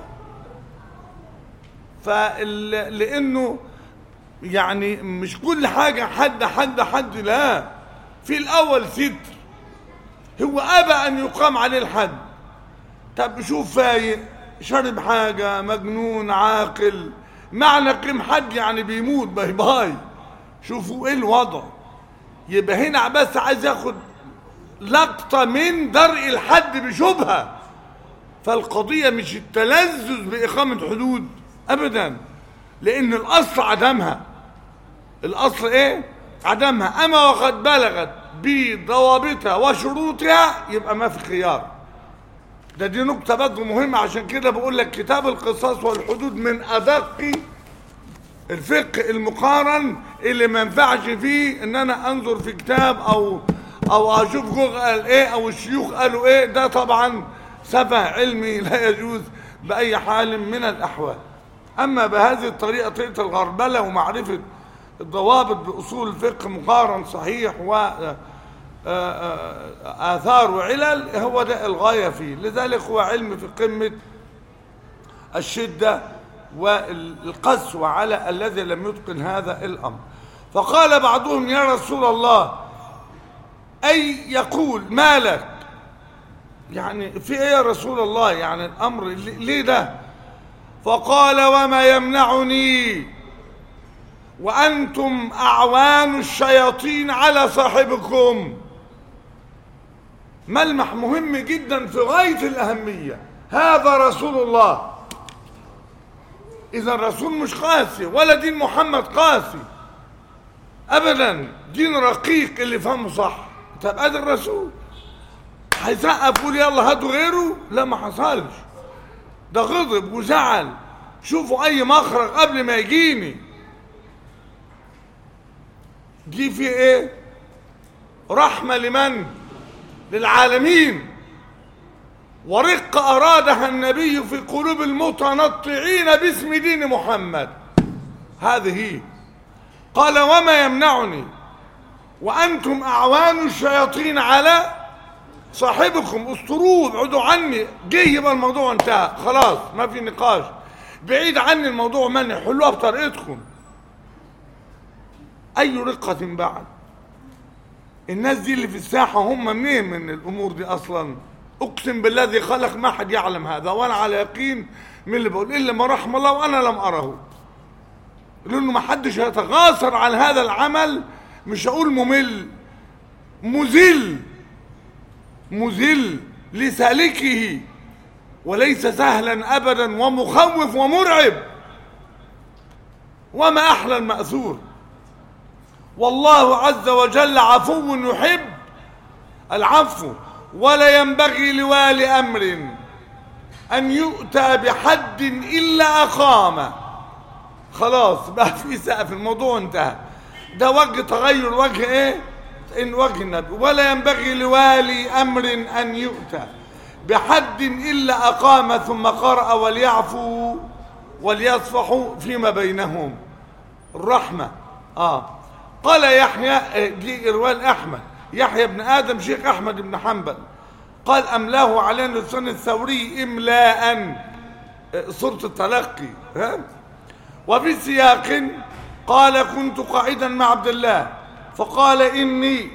فال... لانه يعني مش كل حاجة حد حد حد لا في الاول ستر هو ابى ان يقام عليه الحد طب شوف فايق شرب حاجة مجنون عاقل معنى قيم حد يعني بيموت باي باي شوفوا ايه الوضع يبقى هنا بس عايز ياخد لقطة من درء الحد بشبهة فالقضية مش التلذذ بإقامة حدود أبدا لأن الأصل عدمها الأصل إيه؟ عدمها أما وقد بلغت بضوابطها وشروطها يبقى ما في خيار ده دي نقطة برضه مهمة عشان كده بقول لك كتاب القصاص والحدود من أدق الفقه المقارن اللي ما ينفعش فيه ان انا انظر في كتاب او او اشوف جوجل قال ايه او الشيوخ قالوا ايه ده طبعا سفه علمي لا يجوز باي حال من الاحوال اما بهذه الطريقه طريقه الغربله ومعرفه الضوابط باصول الفقه مقارن صحيح و آه، آه، آثار وعلل هو ده الغاية فيه لذلك هو علم في قمة الشدة والقسوة على الذي لم يتقن هذا الأمر فقال بعضهم يا رسول الله أي يقول ما لك يعني في ايه يا رسول الله يعني الأمر ليه ليه ده فقال وما يمنعني وأنتم أعوان الشياطين على صاحبكم ملمح مهم جدا في غاية الأهمية هذا رسول الله إذا الرسول مش قاسي ولا دين محمد قاسي أبدا دين رقيق اللي فهمه صح طب أدي الرسول هيسقف يقول يلا هاتوا غيره لا ما حصلش ده غضب وزعل شوفوا أي مخرج قبل ما يجيني دي في إيه رحمة لمن للعالمين ورق أرادها النبي في قلوب المتنطعين باسم دين محمد هذه قال وما يمنعني وأنتم أعوان الشياطين على صاحبكم استروه ابعدوا عني جه يبقى الموضوع انتهى خلاص ما في نقاش بعيد عني الموضوع مني حلوها بطريقتكم أي رقة بعد الناس دي اللي في الساحة هم منين من الأمور دي أصلا أقسم بالذي خلق ما حد يعلم هذا وأنا على يقين من اللي بقول إلا ما رحم الله وأنا لم أره لأنه ما حدش يتغاصر عن هذا العمل مش هقول ممل مذل مذل لسالكه وليس سهلا أبدا ومخوف ومرعب وما أحلى المأثور والله عز وجل عفو يحب العفو ولا ينبغي لوالي امر ان يؤتى بحد الا اقامه خلاص بقى في سقف الموضوع انتهى ده وجه تغير وجه ايه ان وجه النبي ولا ينبغي لوالي امر ان يؤتى بحد الا اقام ثم قرأ وليعفوا وليصفحوا فيما بينهم الرحمه اه قال يحيى دي إروان أحمد يحيى بن آدم شيخ أحمد بن حنبل قال أملاه على لسان الثوري إملاء صورة التلقي ها؟ وفي سياق قال كنت قاعدا مع عبد الله فقال إني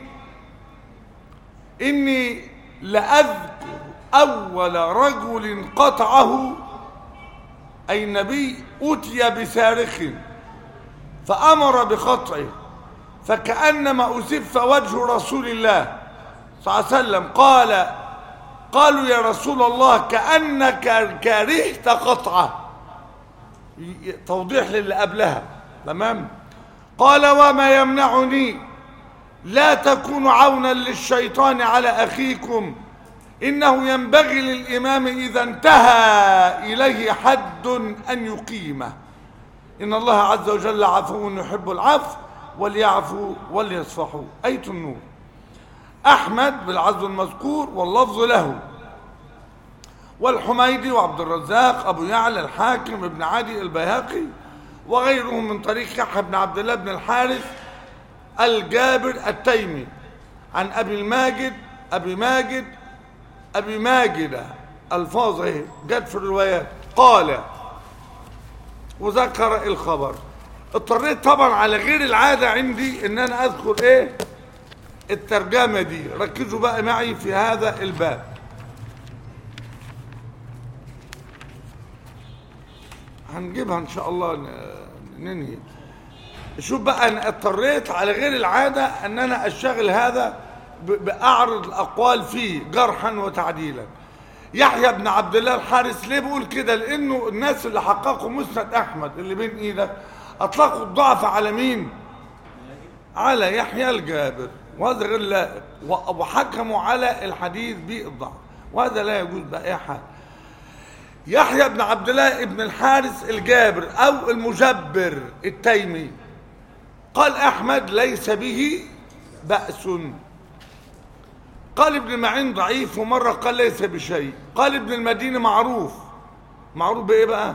إني لأذكر أول رجل قطعه أي نبي أتي بسارخ فأمر بقطعه فكأنما أسف وجه رسول الله صلى الله عليه وسلم قال قالوا يا رسول الله كأنك كرهت قطعه ي- توضيح للي قبلها تمام قال وما يمنعني لا تكونوا عونا للشيطان على أخيكم إنه ينبغي للإمام إذا انتهى إليه حد أن يقيمه إن الله عز وجل عفو يحب العفو وليعفوا وليصفحوا أية النور أحمد بالعزو المذكور واللفظ له والحميدي وعبد الرزاق أبو يعلى الحاكم ابن عدي البيهقي وغيرهم من طريق يحيى بن عبد الله بن الحارث الجابر التيمي عن أبي الماجد أبي ماجد أبي ماجد ألفاظه جت في الروايات قال وذكر الخبر اضطريت طبعا على غير العادة عندي ان انا اذكر ايه الترجمة دي ركزوا بقى معي في هذا الباب هنجيبها ان شاء الله ن- ننهي شوف بقى انا اضطريت على غير العادة ان انا اشتغل هذا ب- باعرض الاقوال فيه جرحا وتعديلا يحيى بن عبد الله الحارث ليه بقول كده لانه الناس اللي حققوا مسند احمد اللي بين ايدك اطلقوا الضعف على مين على يحيى الجابر وهذا غير لائق و- وحكموا على الحديث بالضعف وهذا لا يجوز بأي حال يحيى بن عبد الله بن الحارث الجابر او المجبر التيمي قال احمد ليس به بأس قال ابن معين ضعيف ومرة قال ليس بشيء قال ابن المدينة معروف معروف بإيه بقى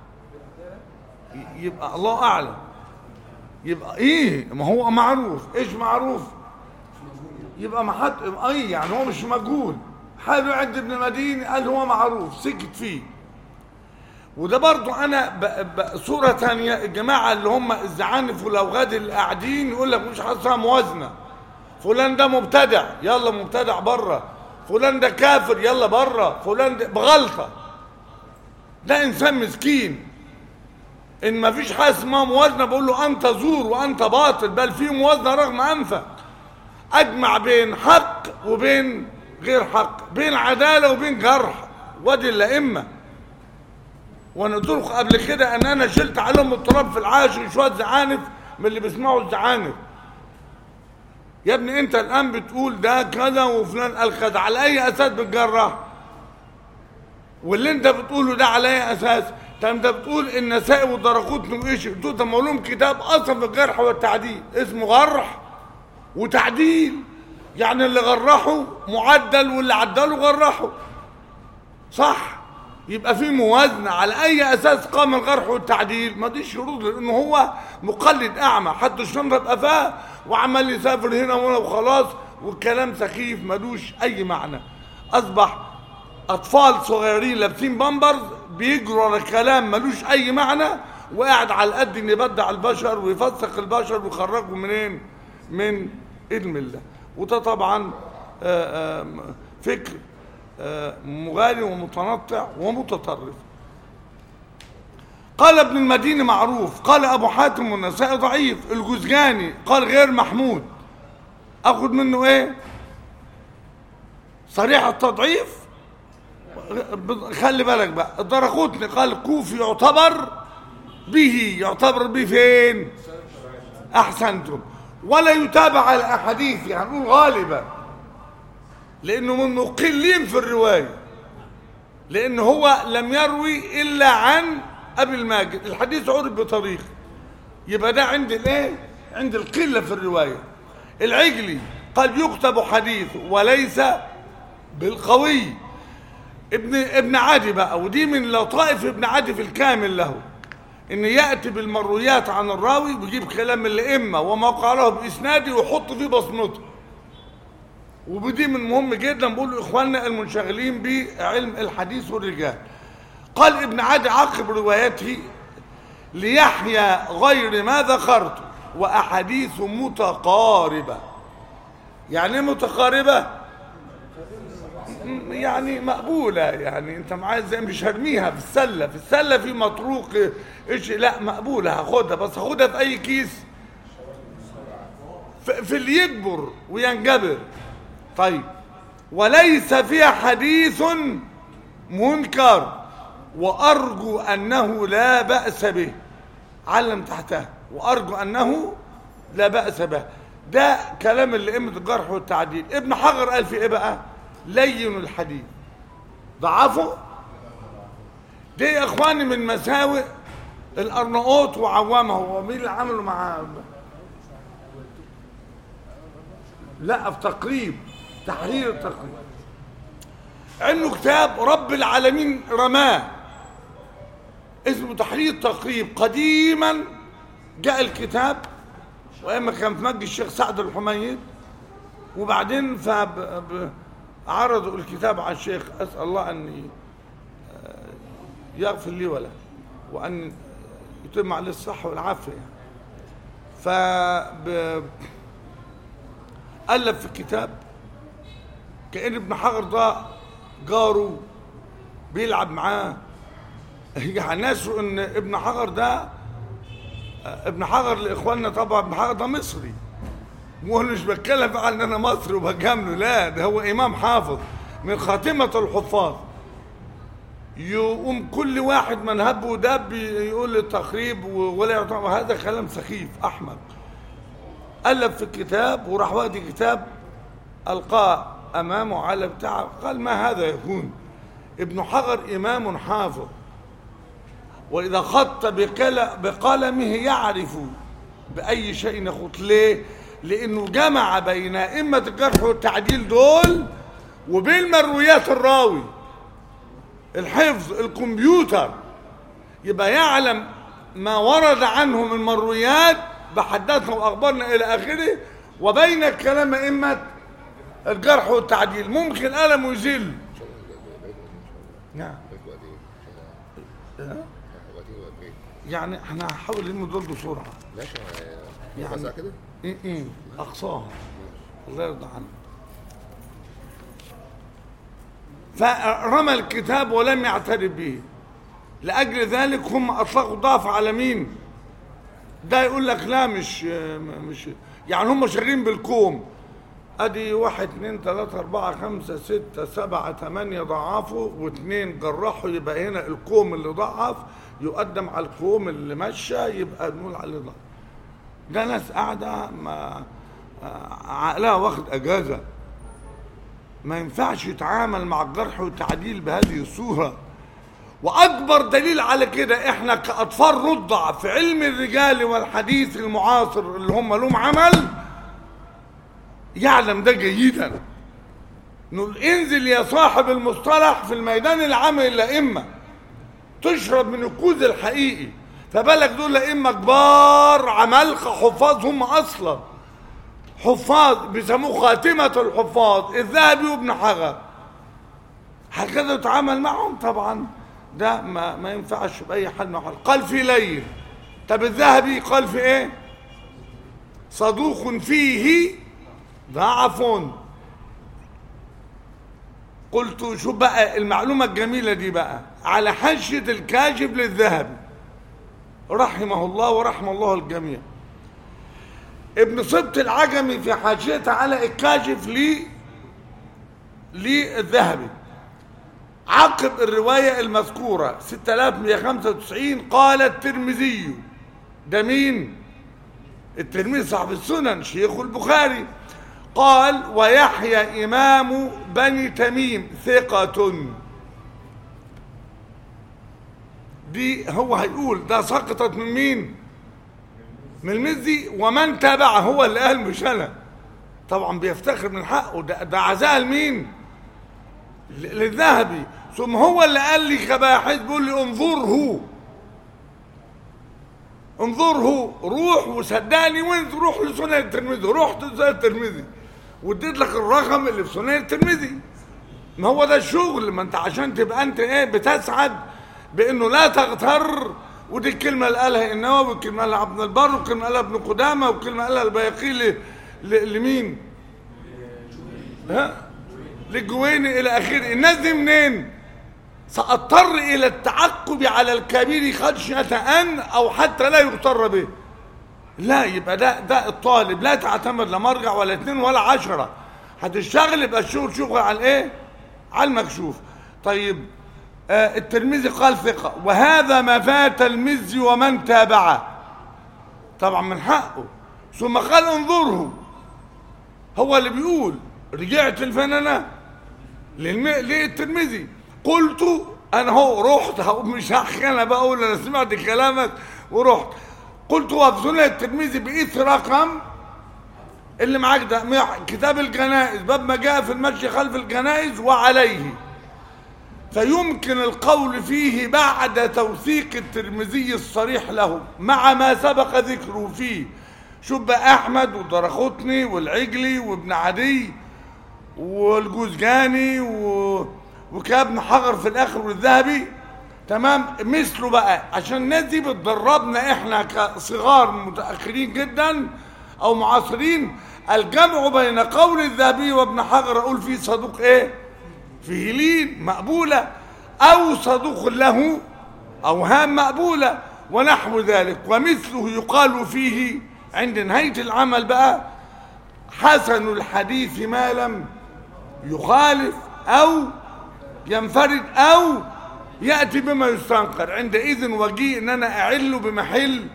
ي- يبقى الله أعلم يبقى إيه ما هو معروف إيش معروف يبقى ما حد أي يعني هو مش مجهول حاله عند ابن المدينة قال هو معروف سكت فيه وده برضو انا ب... ب... صورة تانية الجماعة اللي هم الزعانف والاوغاد اللي قاعدين يقول لك مش حاسسها موازنة فلان ده مبتدع يلا مبتدع بره فلان ده كافر يلا بره فلان ده بغلطة ده انسان مسكين ان ما فيش حاجه اسمها موازنه بقول له انت زور وانت باطل بل في موازنه رغم انفك اجمع بين حق وبين غير حق بين عداله وبين جرح وادي الائمه وانا قلت لكم قبل كده ان انا شلت عليهم التراب في العاشر شويه زعانف من اللي بيسمعوا الزعانف يا ابني انت الان بتقول ده كذا وفلان قال كذا على اي اساس بتجرح واللي انت بتقوله ده على اي اساس طب انت بتقول ان النسائي والدرقوتني وايش دول طب ما لهم كتاب اصلا في الجرح والتعديل اسمه جرح وتعديل يعني اللي جرحه معدل واللي عدله جرحه صح يبقى في موازنه على اي اساس قام الجرح والتعديل ما دي شروط لانه هو مقلد اعمى حد الشنطه بقفاه وعمال يسافر هنا وهنا وخلاص والكلام سخيف ملوش اي معنى اصبح اطفال صغيرين لابسين بامبرز بيجروا على كلام ملوش اي معنى وقاعد على القد ان يبدع البشر ويفسق البشر ويخرجهم منين من علم الله وده طبعا آه، آه، فكر آه، مغالي ومتنطع ومتطرف قال ابن المديني معروف قال ابو حاتم والنسائي ضعيف الجزجاني قال غير محمود اخد منه ايه صريح التضعيف خلي بالك بقى الدرقوتني قال كوفي يعتبر به يعتبر به فين احسنتم ولا يتابع على احاديث يعني نقول غالبا لانه من مقلين في الروايه لان هو لم يروي الا عن ابي الماجد الحديث عرف بطريق يبقى ده عند الايه عند القله في الروايه العجلي قال يكتب حديث وليس بالقوي ابن ابن عدي بقى ودي من لطائف ابن عدي في الكامل له ان ياتي بالمرويات عن الراوي ويجيب كلام الائمه وما قاله باسناده ويحط فيه بصمته ودي من مهم جدا بقول لاخواننا المنشغلين بعلم الحديث والرجال قال ابن عدي عقب روايته ليحيى غير ما ذكرت وأحاديث متقاربة يعني إيه متقاربة م- يعني مقبولة يعني انت معايا زي مش هرميها في السلة في السلة في مطروق ايش لا مقبولة هاخدها بس هاخدها في اي كيس في, في اللي يكبر وينجبر طيب وليس فيها حديث منكر وارجو انه لا باس به علم تحتها وارجو انه لا باس به ده كلام الائمه الجرح والتعديل ابن حجر قال في ايه بقى لين الحديث ضعفه دي يا اخواني من مساوئ الارناؤوط وعوامه ومين اللي عملوا مع لا في تقريب تحرير التقريب عنده كتاب رب العالمين رماه اسمه تحرير التقريب قديما جاء الكتاب واما كان في مسجد الشيخ سعد الحميد وبعدين فب... ب- عرضوا الكتاب على الشيخ اسال الله ان آه، يغفر لي وله وان يتم عليه الصحه والعافيه ف ب- الف في الكتاب كان ابن حجر ده جاره بيلعب معاه يعني ناس ان ابن حجر ده ابن حجر لاخواننا طبعا ابن حجر ده مصري وانا مش بتكلم بقى ان انا مصري وبجامله لا ده هو امام حافظ من خاتمه الحفاظ يقوم كل واحد من هب ودب يقول التخريب ولا يعتبر هذا كلام سخيف احمق الف في الكتاب وراح واخد الكتاب القاه امامه على بتاع قال ما هذا يكون ابن حجر امام حافظ واذا خط بقل- بقلمه يعرف باي شيء يخط ليه لانه جمع بين ائمه الجرح والتعديل دول وبين مرويات الراوي الحفظ الكمبيوتر يبقى يعلم ما ورد عنه من مرويات بحدثنا واخبارنا الى اخره وبين كلام ائمه الجرح والتعديل ممكن قلم يزل نعم يعني احنا هنحاول نلم دول بسرعه ماشي يعني- يعني كده ايه ايه اقصاها الله يرضى عنك فرمى الكتاب ولم يعترف به لاجل ذلك هم اطلقوا ضعف على مين ده يقول لك لا مش مش يعني هم شغالين بالكوم ادي واحد اتنين تلاتة اربعة خمسة ستة سبعة تمانية ضعفوا واتنين جرحوا يبقى هنا الكوم اللي ضعف يقدم على الكوم اللي مشى يبقى نقول عليه ضعف ده ناس قاعدة ما آه، عقلها واخد اجازة ما ينفعش يتعامل مع الجرح والتعديل بهذه الصورة واكبر دليل على كده احنا كاطفال رضع في علم الرجال والحديث المعاصر اللي هم لهم عمل يعلم ده جيدا نقول انزل يا صاحب المصطلح في الميدان العام الائمه تشرب من الكوز الحقيقي فبالك دول ائمه كبار عمالقه حفاظ هم اصلا حفاظ بيسموه خاتمه الحفاظ الذهبي وابن حجر هكذا يتعامل معهم طبعا ده ما, ما ينفعش باي حال من الأحوال. قال في ليل طب الذهبي قال في ايه صدوق فيه ضعف قلت شو بقى المعلومة الجميلة دي بقى على حاشية الكاشف للذهبي رحمه الله ورحم الله الجميع ابن صبت العجمي في حاشيته على الكاشف لي للذهبي عقب الرواية المذكورة 6195 قال الترمذي ده مين الترمذي صاحب السنن شيخ البخاري قال ويحيى إمام بني تميم ثقة دي هو هيقول ده سقطت من مين من المزي ومن تابعه هو اللي قال مش انا طبعا بيفتخر من حقه ده, ده عزاء لمين ل- للذهبي ثم هو اللي قال لي كباحث بيقول لي انظره انظره روح وصدقني وانت روح لسنن الترمذي رحت لسنن الترمذي واديت لك الرقم اللي في سنن الترمذي ما هو ده الشغل ما انت عشان تبقى انت ايه بتسعد بانه لا تغتر ودي الكلمة اللي قالها النووي والكلمة قالها عبد البر والكلمة قالها ابن قدامة والكلمة قالها البيقي ل- ل- لمين؟ ها؟ للجويني إلى آخره الناس دي منين؟ سأضطر إلى التعقب على الكبير خشية أن أو حتى لا يغتر به لا يبقى ده ده الطالب لا تعتمد لا مرجع ولا اتنين ولا عشرة هتشتغل يبقى الشغل شغل على الايه؟ على المكشوف طيب آه الترمذي قال ثقة وهذا ما فات المزي ومن تابعه طبعا من حقه ثم قال انظره هو اللي بيقول رجعت الفنانة للم... للترمذي قلت انا هو رحت هو مش هحكي انا بقول انا سمعت كلامك ورحت قلت وفي سنن الترمذي بإث رقم اللي معاك ده مع- كتاب الجنائز باب ما جاء في المشي خلف الجنائز وعليه فيمكن القول فيه بعد توثيق الترمذي الصريح له مع ما سبق ذكره فيه شوف بقى احمد والدرقطني والعجلي وابن عدي والجوزجاني و... وكابن حجر في الاخر والذهبي تمام مثله بقى عشان الناس دي بتدربنا احنا كصغار متاخرين جدا او معاصرين الجمع بين قول الذهبي وابن حجر اقول فيه صدوق ايه فيه لين مقبوله او صدوق له اوهام مقبوله ونحو ذلك ومثله يقال فيه عند نهايه العمل بقى حسن الحديث ما لم يخالف او ينفرد او ياتي بما يستنكر عندئذ وجيه ان انا اعله بمحل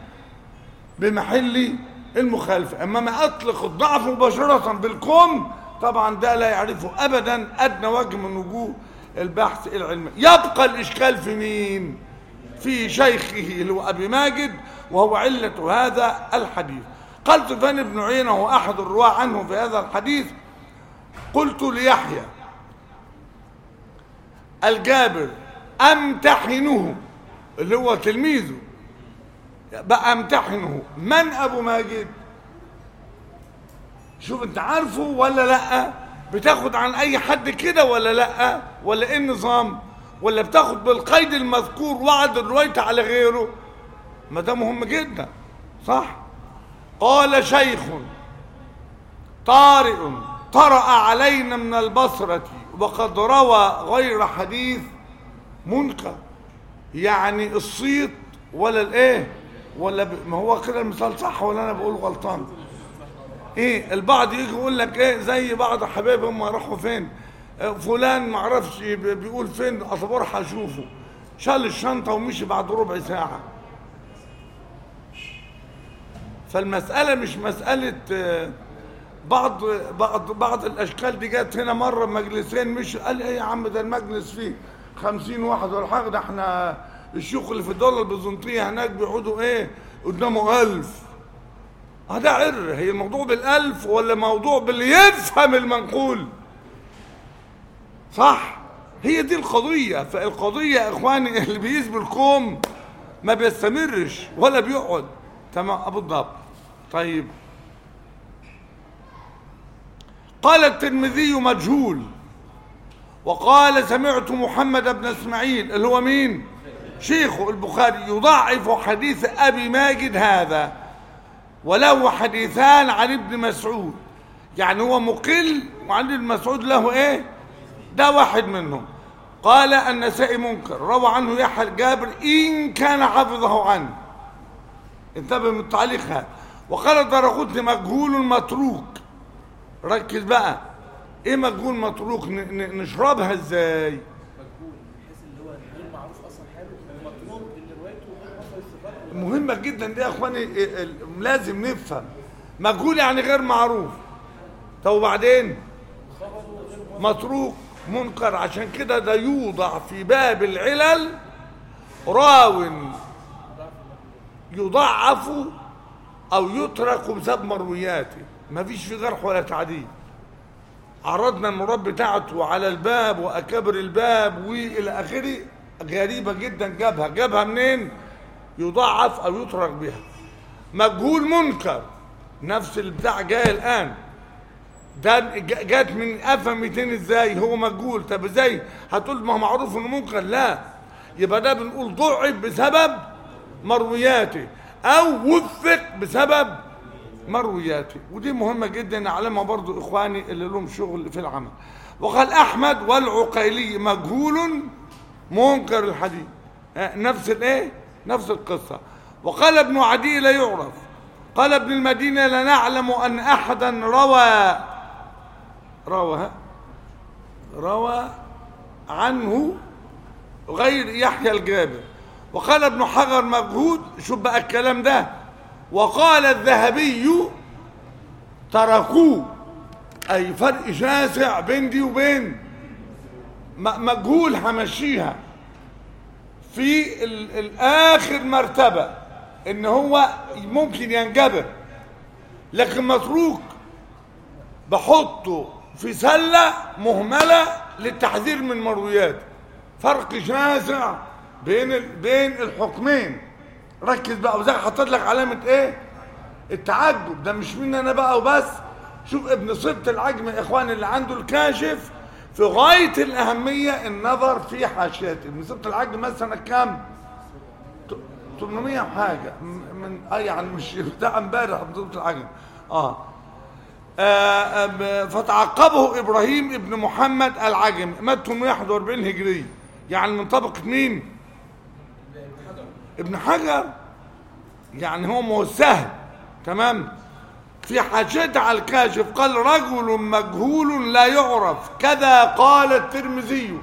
بمحل المخالفه اما ما اطلق الضعف مباشره بالكم طبعا ده لا يعرفه ابدا ادنى وجه من وجوه البحث العلمي يبقى الاشكال في مين في شيخه اللي هو ابي ماجد وهو عله هذا الحديث قال سفيان بن عيينه هو احد الرواه عنه في هذا الحديث قلت ليحيى الجابر امتحنه اللي هو تلميذه بقى امتحنه من ابو ماجد شوف انت عارفه ولا لا بتاخد عن اي حد كده ولا لا ولا ايه النظام ولا بتاخد بالقيد المذكور وعد الرواية على غيره ما ده مهم جدا صح قال شيخ طارئ طرأ علينا من البصرة وقد روى غير حديث منكر يعني الصيت ولا الايه ولا ب... ما هو كده المثال صح ولا انا بقول غلطان ايه البعض يجي يقول لك ايه زي بعض حبايبهم ما راحوا فين آه، فلان ما اعرفش ب- بيقول فين اصل بروح اشوفه شال الشنطه ومشي بعد ربع ساعه فالمساله مش مساله آه، بعض بعض بعض الاشكال دي جت هنا مره مجلسين مش قال ايه يا عم ده المجلس فيه خمسين واحد ولا حاجه ده احنا الشيوخ اللي في الدوله البيزنطيه هناك بيقعدوا ايه قدامه ألف هذا عر هي الموضوع بالألف ولا موضوع باللي يفهم المنقول صح هي دي القضية فالقضية يا إخواني اللي بيسبي الكوم ما بيستمرش ولا بيقعد تمام أبو الضبط طيب قال الترمذي مجهول وقال سمعت محمد بن اسماعيل اللي هو مين شيخه البخاري يضعف حديث ابي ماجد هذا وله حديثان عن ابن مسعود يعني هو مقل وعن ابن مسعود له ايه ده واحد منهم قال النسائي منكر روى عنه يحيى الجابر ان كان حفظه عنه انتبه من التعليق هذا وقال درقوتني مجهول متروك ركز بقى ايه مجهول متروك ن- ن- نشربها ازاي مجهول بحيث اللي هو غير معروف اصلا حاله ومطلوب ان روايته غير مصدر الثقات مهمة جدا دي يا اخواني ال- ال- لازم نفهم مجهول يعني غير معروف طب وبعدين متروك منكر عشان كده ده يوضع في باب العلل راو يضعف او يترك بسبب مروياته مفيش في جرح ولا تعديل عرضنا المراد بتاعته على الباب واكابر الباب والى اخره غريبه جدا جابها جابها منين يضعف او يترك بها مجهول منكر نفس البتاع جاي الان ده ج- جات من قفا 200 ازاي هو مجهول طب ازاي هتقول ما هو معروف انه منكر لا يبقى ده بنقول ضعف بسبب مروياته او وفق بسبب مروياته ودي مهمة جدا نعلمها برضو اخواني اللي لهم شغل في العمل وقال احمد والعقيلي مجهول منكر الحديث آه، نفس الايه نفس القصة وقال ابن عدي لا يعرف قال ابن المدينة لا نعلم ان احدا روى روى ها؟ روى عنه غير يحيى الجابر وقال ابن حجر مجهود شوف بقى الكلام ده وقال الذهبي تركوه اي فرق شاسع بين دي وبين م- مجهول همشيها في ال- الاخر مرتبة ان هو ممكن ينجبر لكن متروك بحطه في سلة مهملة للتحذير من مرويات فرق شاسع بين ال- بين الحكمين ركز بقى وزي حطيت لك علامة ايه التعجب ده مش مني انا بقى وبس شوف ابن سبط العجم يا اخوان اللي عنده الكاشف في غاية الأهمية النظر في حاشيته ابن سبط العجم مثلا كام 800 وحاجة م- من اه يعني مش بتاع امبارح ابن سبط العجم اه آه، ب- فتعقبه ابراهيم ابن محمد العجم مات 841 هجري يعني من طبقه مين ابن حجر يعني هو مو سهل تمام في حاشيته على الكاشف قال رجل مجهول لا يعرف كذا قال الترمذي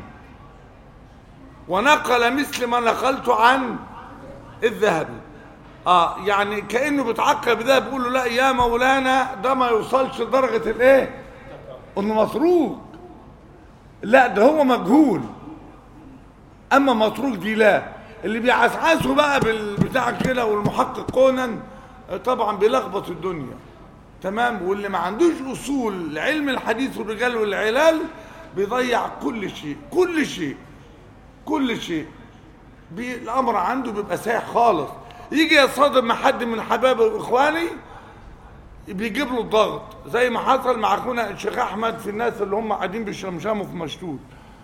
ونقل مثل ما نقلت عن الذهبي اه يعني كانه بيتعقب ده بيقول له لا يا مولانا ده ما يوصلش لدرجه الايه انه متروك لا ده هو مجهول اما متروك دي لا اللي بيعسعسوا بقى بالبتاع كده والمحقق كونان آه، طبعا بيلخبط الدنيا تمام واللي ما عندوش اصول لعلم الحديث والرجال والعلال بيضيع كل شيء كل شيء كل شيء بي الامر عنده بيبقى سايح خالص يجي يصادم مع حد من حبايبه واخواني بيجيب له الضغط زي ما حصل مع اخونا الشيخ احمد في الناس اللي هم قاعدين بيشمشموا في مشتوت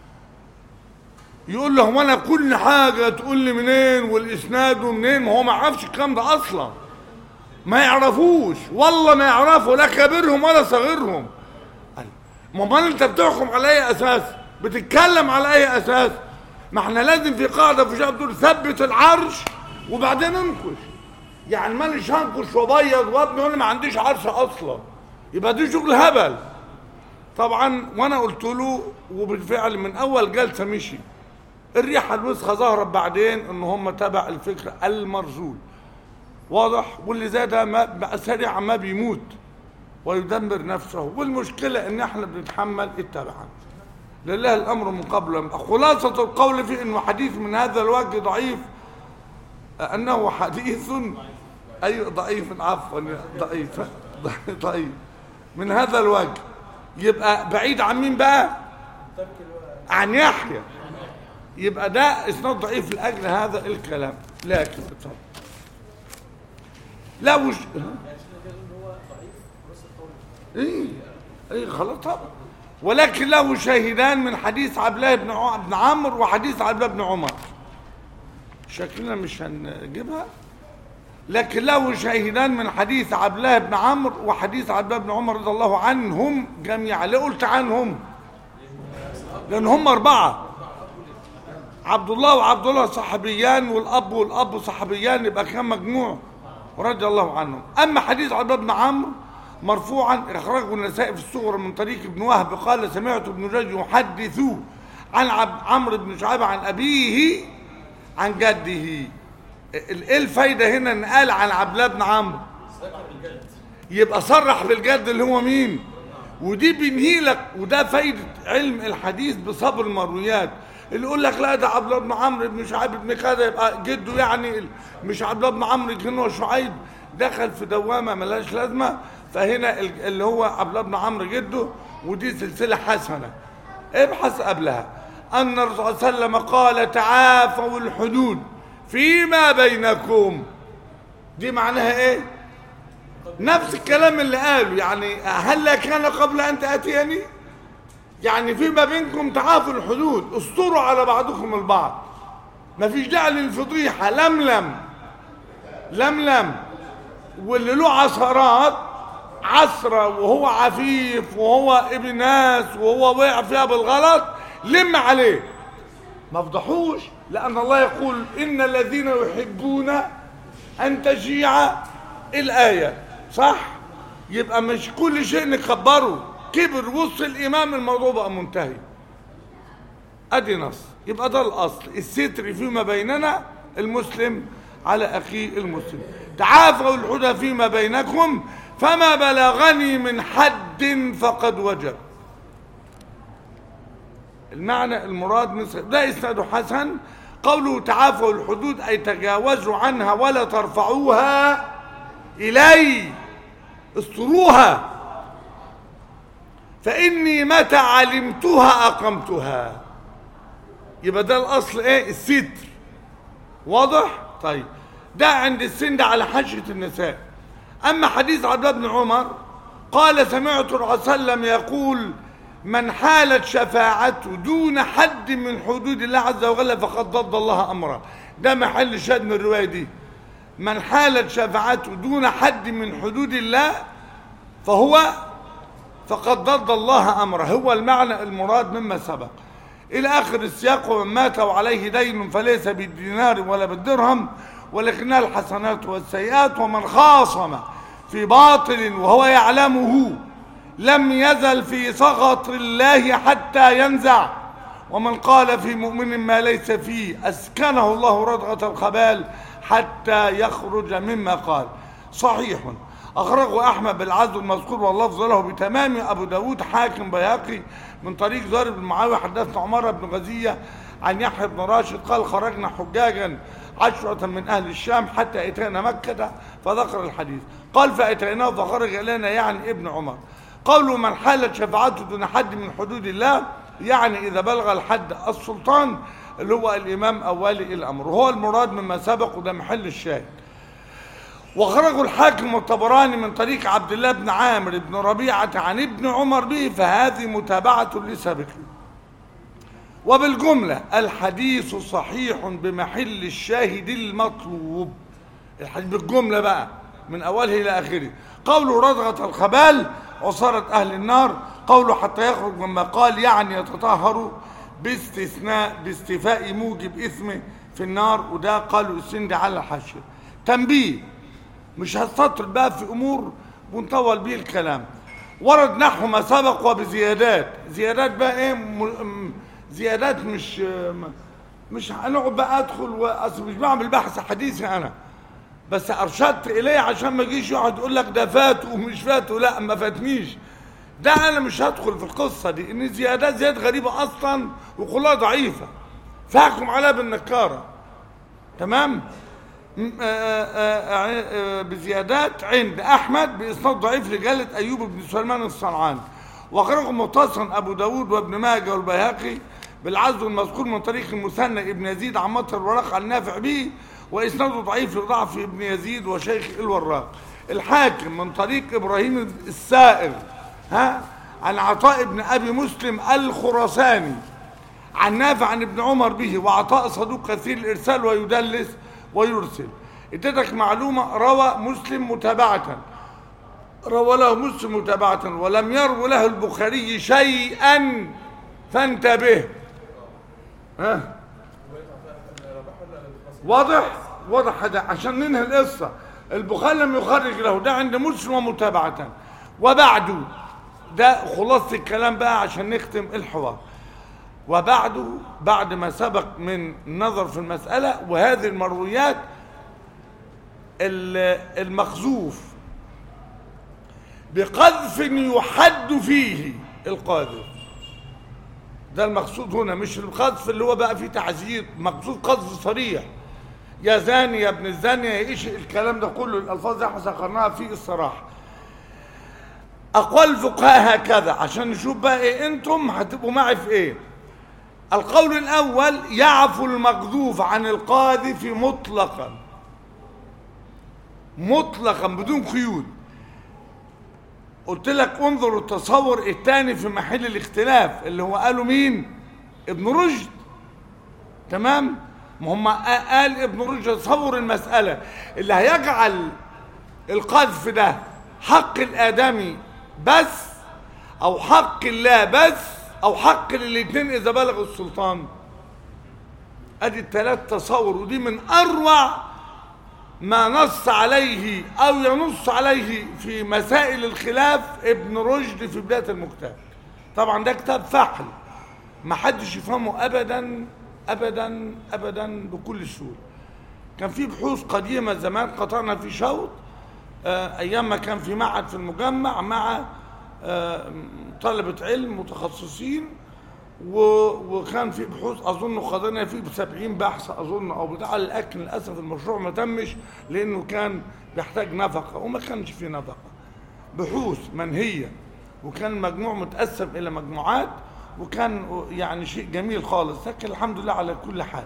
يقول له هو انا كل حاجه تقول لي منين والاسناد ومنين ما هو ما يعرفش الكلام ده اصلا ما يعرفوش والله ما يعرفوا لا كبيرهم ولا صغيرهم قال، ما امال انت بتحكم على اي اساس بتتكلم على اي اساس ما احنا لازم في قاعده في شعب تقول ثبت العرش وبعدين انكش يعني ماليش هنكش وابيض وابني وانا ما عنديش عرش اصلا يبقى دي شغل هبل طبعا وانا قلت له وبالفعل من اول جلسه مشي الريحه الوسخه ظهرت بعدين ان هم تبع الفكر المرزول واضح واللي زي ده ما بقى سريعا ما بيموت ويدمر نفسه والمشكله ان احنا بنتحمل التبعا لله الامر من قبل خلاصه القول في انه حديث من هذا الوجه ضعيف انه حديث اي ضعيف عفوا ضعيف ضعيف من هذا الوجه يبقى بعيد عن مين بقى عن يحيى يبقى ده اسناد ضعيف لاجل هذا الكلام لكن اتفضل لا وش ايه ايه خلاص طبعا ولكن له شاهدان من حديث عبد الله بن ع- بن عمرو وحديث عبد الله بن عمر شكلنا مش هنجيبها لكن له شاهدان من حديث عبد الله بن عمرو وحديث عبد الله بن عمر رضي الله عنهم جميعا ليه قلت عنهم لان هم اربعه عبد الله وعبد الله صحابيان والاب والاب صحابيان يبقى كان مجموع رضي الله عنهم اما حديث عبد الله بن عمرو مرفوعا اخرجه النسائي في الصغرى من طريق ابن وهب قال سمعت ابن جريج يحدث عن عبد عمرو بن شعيب عن ابيه عن جده ال- ايه الفايده هنا ان قال عن عبد الله بن عمرو يبقى صرح بالجد اللي هو مين ودي بينهي لك وده فايده علم الحديث بصبر المرويات اللي يقول لك لا ده عبد الله بن عمرو بن شعيب بن كذا يبقى جده يعني ال- مش عبد الله بن عمرو كان هو شعيب دخل في دوامه ملهاش لازمه فهنا ال- اللي هو عبد الله بن عمرو جده ودي سلسله حسنه ابحث قبلها ان الرسول صلى الله عليه وسلم قال تعافوا الحدود فيما بينكم دي معناها ايه نفس الكلام اللي قاله يعني هل كان قبل ان تاتيني يعني فيما بينكم تعافوا الحدود استروا على بعضكم البعض ما فيش داعي للفضيحه لملم لملم واللي له عثرات عثرة وهو عفيف وهو ابن ناس وهو وقع فيها بالغلط لم عليه ما فضحوش لأن الله يقول إن الذين يحبون أن تشيع الآية صح يبقى مش كل شيء نكبره كبر وصل الإمام الموضوع بقى منتهي ادي نص يبقى ده الاصل الستر فيما بيننا المسلم على اخيه المسلم تعافوا الحدى فيما بينكم فما بلغني من حد فقد وجب المعنى المراد من صحيح. ده اسناد حسن قوله تعافوا الحدود اي تجاوزوا عنها ولا ترفعوها الي استروها فاني متى علمتها اقمتها يبقى ده الاصل ايه الستر واضح طيب ده عند السن ده على حاشيه النساء اما حديث عبد الله بن عمر قال سمعت الرسول صلى الله عليه وسلم يقول من حالت شفاعته دون حد من حدود الله عز وجل فقد ضد الله امره ده محل شاهد من الروايه دي من حالت شفاعته دون حد من حدود الله فهو فقد ضد الله امره هو المعنى المراد مما سبق الى اخر السياق ومن مات وعليه دين فليس بالدينار ولا بالدرهم ولكنها الحسنات والسيئات ومن خاصم في باطل وهو يعلمه لم يزل في سخط الله حتى ينزع ومن قال في مؤمن ما ليس فيه اسكنه الله ردغه الخبال حتى يخرج مما قال صحيح أخرجه أحمد بالعزو المذكور واللفظ له بتمام أبو داود حاكم بياقي من طريق زهير بن معاوية حدثنا عمر بن غزية عن يحيى بن راشد قال خرجنا حجاجا عشرة من أهل الشام حتى أتينا مكة فذكر الحديث قال فأتيناه فخرج إلينا يعني ابن عمر قوله من حالت شفاعته دون حد من حدود الله يعني إذا بلغ الحد السلطان اللي هو الإمام أو ولي الأمر وهو المراد مما سبق وده محل الشاهد وخرجوا الحاكم والطبراني من طريق عبد الله بن عامر بن ربيعة عن ابن عمر به فهذه متابعة لسابقه وبالجملة الحديث صحيح بمحل الشاهد المطلوب الحديث بالجملة بقى من أوله إلى آخره قوله رضغة الخبال وصارت أهل النار قوله حتى يخرج مما قال يعني يتطهر باستثناء باستيفاء موجب إثمه في النار وده قالوا السند على الحاشية تنبيه مش هستطرد بقى في امور ونطول بيه الكلام ورد نحو ما سبق وبزيادات زيادات بقى ايه م- زيادات مش مش هنقعد بقى ادخل واصل مش بعمل بحث حديثي انا بس ارشدت اليه عشان ما يجيش يقعد يقول لك ده فات ومش فات لا ما فاتنيش ده انا مش هدخل في القصه دي ان زيادات زيادات غريبه اصلا وكلها ضعيفه فاحكم عليها بالنكاره تمام بزيادات عند احمد باسناد ضعيف لجاله ايوب بن سليمان الصنعاني وخرج متصلا ابو داود وابن ماجه والبيهقي بالعزو المذكور من طريق المثنى ابن يزيد عن مطر الورق عن نافع به واسناده ضعيف لضعف ابن يزيد وشيخ الوراق الحاكم من طريق ابراهيم السائر ها عن عطاء بن ابي مسلم الخراساني عن نافع عن ابن عمر به وعطاء صدوق كثير الارسال ويدلس ويرسل اديتك معلومة روى مسلم متابعة روى له مسلم متابعة ولم يرو له البخاري شيئا فانتبه ها واضح واضح هذا عشان ننهي القصة البخاري لم يخرج له ده عند مسلم ومتابعة وبعده ده خلاصة الكلام بقى عشان نختم الحوار وبعده بعد ما سبق من النظر في المسألة وهذه المرويات المخزوف بقذف يحد فيه القاذف ده المقصود هنا مش القذف اللي هو بقى فيه تعزير مقصود قذف صريح يا زاني يا ابن الزانية يا ايش الكلام ده كله الالفاظ دي احنا ذكرناها في الصراحه اقوال الفقهاء هكذا عشان نشوف بقى ايه انتم هتبقوا معي في ايه القول الأول يعفو المقذوف عن القاذف مطلقا مطلقا بدون قيود قلت لك انظر التصور الثاني في محل الاختلاف اللي هو قالوا مين ابن رشد تمام ما هم قال ابن رشد تصور المسألة اللي هيجعل القذف ده حق الآدمي بس أو حق الله بس أو حق للاتنين إذا بلغ السلطان ادي الثلاث تصور ودي من اروع ما نص عليه او ينص عليه في مسائل الخلاف ابن رشد في بدايه المجتهد طبعا ده كتاب فحل ما حدش يفهمه ابدا ابدا ابدا بكل سهوله كان في بحوث قديمه زمان قطعنا في شوط آه، ايام ما كان في معهد في المجمع مع آه، طلبه علم متخصصين و- وكان في بحوث اظن خدنا فيه ب 70 بحث اظن او بتاع لكن للاسف المشروع ما تمش لانه كان بيحتاج نفقه وما كانش فيه نفقه بحوث منهيه وكان المجموع متقسم الى مجموعات وكان يعني شيء جميل خالص لكن الحمد لله على كل حال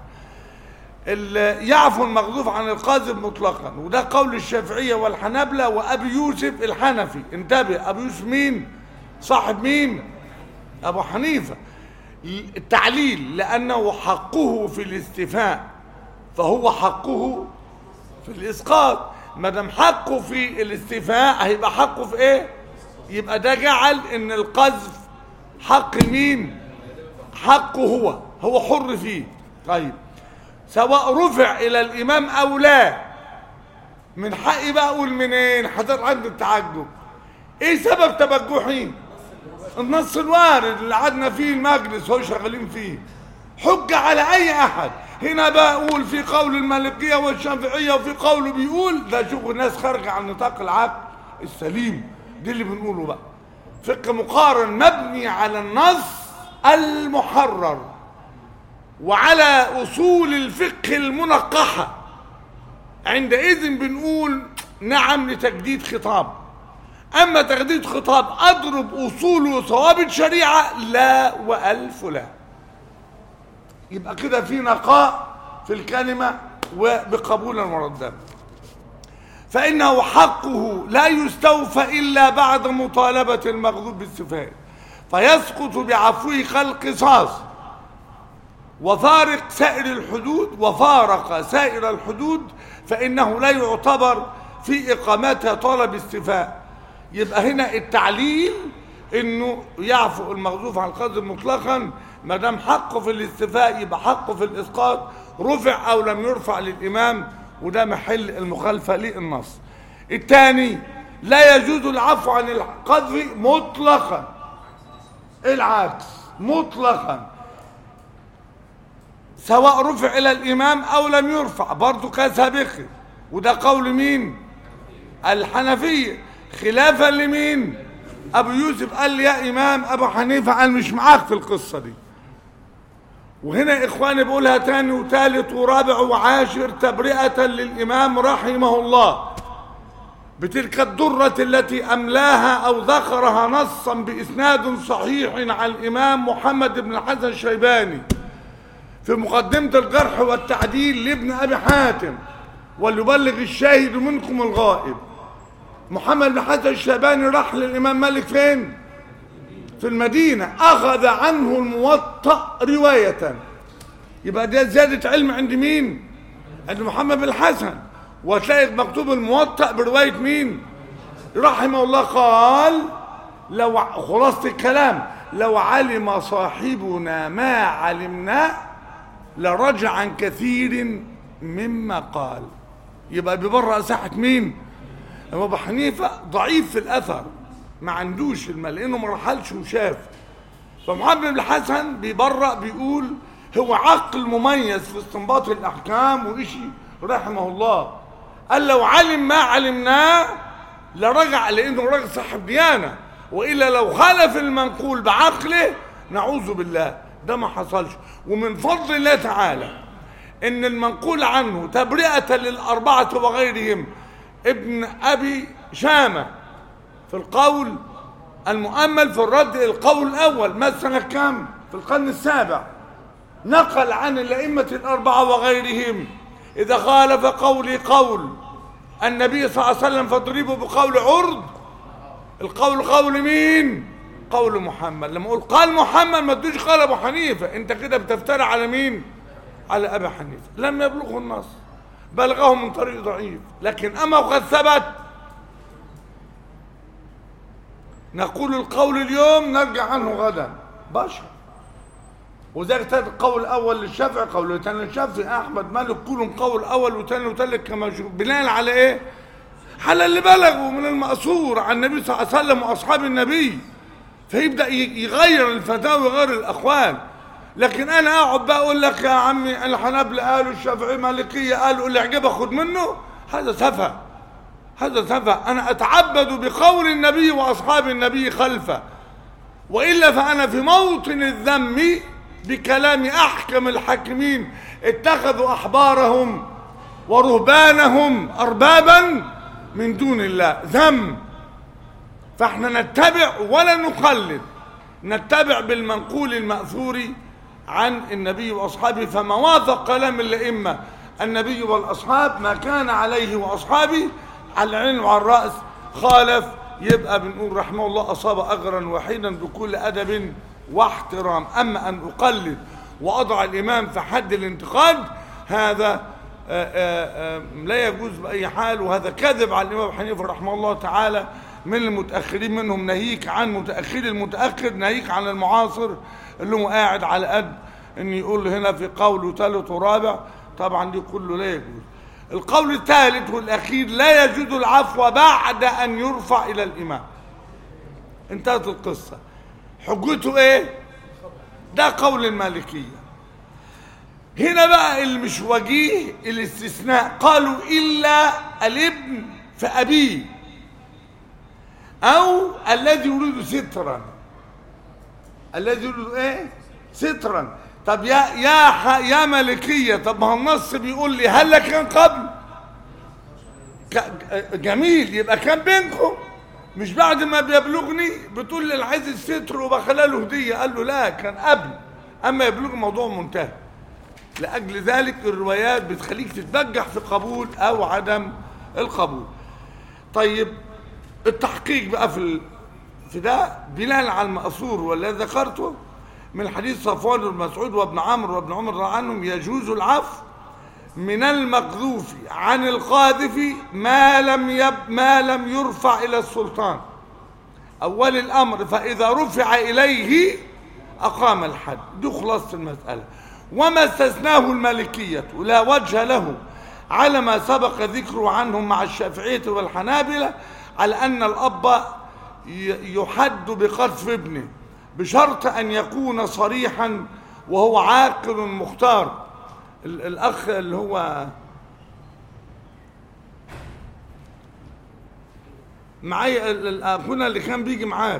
ال- يعفو المغضوب عن القاذف مطلقا وده قول الشافعيه والحنابله وابي يوسف الحنفي انتبه ابو يوسف مين صاحب مين ابو حنيفه التعليل لانه حقه في الاستيفاء فهو حقه في الاسقاط ما دام حقه في الاستيفاء هيبقى حقه في ايه يبقى ده جعل ان القذف حق مين حقه هو هو حر فيه طيب سواء رفع الى الامام او لا من حقي بقى اقول منين حضر عند التعجب ايه سبب تبجحي النص الوارد اللي قعدنا فيه المجلس هو شغالين فيه حجة على اي احد هنا بقول في قول المالكية والشافعية وفي قول بيقول ده شوفوا ناس خارجة عن نطاق العقل السليم دي اللي بنقوله بقى فقه مقارن مبني على النص المحرر وعلى اصول الفقه المنقحة عندئذ بنقول نعم لتجديد خطاب اما تجديد خطاب اضرب اصول وثوابت شريعه لا والف لا يبقى كده في نقاء في الكلمه وبقبول المردد فانه حقه لا يستوفى الا بعد مطالبه المغضوب بالصفات فيسقط بعفوه كالقصاص وفارق سائر الحدود وفارق سائر الحدود فإنه لا يعتبر في إقامتها طلب استيفاء يبقى هنا التعليل انه يعفو المغضوب عن القدر مطلقا ما دام حقه في الاستيفاء يبقى حقه في الاسقاط رفع او لم يرفع للامام وده محل المخالفه للنص الثاني لا يجوز العفو عن القذف مطلقا العكس مطلقا سواء رفع الى الامام او لم يرفع برضه كسابقه وده قول مين الحنفيه خلافا لمين ابو يوسف قال لي يا امام ابو حنيفه قال مش معاك في القصه دي وهنا اخواني بقولها تاني وتالت ورابع وعاشر تبرئه للامام رحمه الله بتلك الدرة التي أملاها أو ذكرها نصا بإسناد صحيح عن الإمام محمد بن الحسن الشيباني في مقدمة الجرح والتعديل لابن أبي حاتم وليبلغ الشاهد منكم الغائب محمد بن حسن الشيباني راح للإمام مالك فين؟ في المدينة أخذ عنه الموطأ رواية يبقى ده زيادة علم عند مين؟ عند محمد بن الحسن وتلاقي مكتوب الموطأ برواية مين؟ رحمه الله قال لو خلاصة الكلام لو علم صاحبنا ما علمنا لرجع عن كثير مما قال يبقى بيبرأ ساحة مين؟ ابو حنيفه ضعيف في الاثر ما عندوش المال لانه ما رحلش وشاف فمحمد بن الحسن بيبرأ بيقول هو عقل مميز في استنباط الاحكام وإشي رحمه الله قال لو علم ما علمناه لرجع لانه راجل صاحب ديانه والا لو خالف المنقول بعقله نعوذ بالله ده ما حصلش ومن فضل الله تعالى ان المنقول عنه تبرئه للاربعه وغيرهم ابن ابي شامه في القول المؤمل في الرد القول الاول ما سنه كام في القرن السابع نقل عن الائمه الاربعه وغيرهم اذا خالف قولي قول النبي صلى الله عليه وسلم فاضربوا بقول عرض القول قول مين قول محمد لما اقول قال محمد ما تدوش قال ابو حنيفه انت كده بتفترى على مين على ابي حنيفه لم يبلغه النص بلغه من طريق ضعيف لكن اما وقد ثبت نقول القول اليوم نرجع عنه غدا بشر وذلك تجد القول الاول للشافعي قول الثاني للشافعي احمد مالك كلهم قول اول وثاني وثالث كما شوف بناء على ايه على اللي بلغوا من المأثور عن النبي صلى الله عليه وسلم واصحاب النبي فيبدا ي- يغير الفتاوى ويغير الاقوال لكن انا اقعد بقى اقول لك يا عمي الحنابلة قالوا الشافعي مالكيه قالوا اللي يعجبك خد منه هذا سفه هذا سفه انا اتعبد بقول النبي واصحاب النبي خلفه والا فانا في موطن الذم بكلام احكم الحاكمين اتخذوا احبارهم ورهبانهم اربابا من دون الله ذم فاحنا نتبع ولا نقلد نتبع بالمنقول المأثور عن النبي واصحابه فما وافق كلام الائمه النبي والاصحاب ما كان عليه واصحابه على العين وعلى الراس خالف يبقى بنقول رحمه الله اصاب اجرا وحيدا بكل ادب واحترام اما ان اقلد واضع الامام في حد الانتقاد هذا آه، آه، آه، لا يجوز باي حال وهذا كذب على الامام أبو حنيفه رحمه الله تعالى من المتاخرين منهم ناهيك عن متاخر المتاخر ناهيك عن المعاصر اللي هو قاعد على قد ان يقول هنا في قول وثالث ورابع طبعا دي كله لا يجوز القول الثالث والاخير لا يجوز العفو بعد ان يرفع الى الامام انتهت القصه حجته ايه ده قول المالكيه هنا بقى اللي مش وجيه الاستثناء قالوا الا الابن فابيه او الذي يريد سترا الذي يريد ايه سترا طب يا يا ح- يا ملكيه طب ما هو النص بيقول لي هل كان قبل ك- جميل يبقى كان بينكم مش بعد ما بيبلغني بتقول لي اللي عايز الستر وبخلها له هديه قال له لا كان قبل اما يبلغ الموضوع منتهي لاجل ذلك الروايات بتخليك تتبجح في قبول او عدم القبول طيب التحقيق بقى في ال... في ده بناء على المأثور والذي ذكرته من حديث صفوان بن مسعود وابن عمرو وابن عمر رضي الله عنهم يجوز العفو من المقذوف عن القاذف ما لم يب ما لم يرفع الى السلطان اول الامر فاذا رفع اليه اقام الحد دي خلاصه المساله وما استثناه المالكيه لا وجه له على ما سبق ذكره عنهم مع الشافعيه والحنابله على ان الاب ي- يحد بقذف ابنه بشرط ان يكون صريحا وهو عاقل مختار ال- الاخ اللي هو معايا ال- ال- اخونا اللي كان بيجي معاك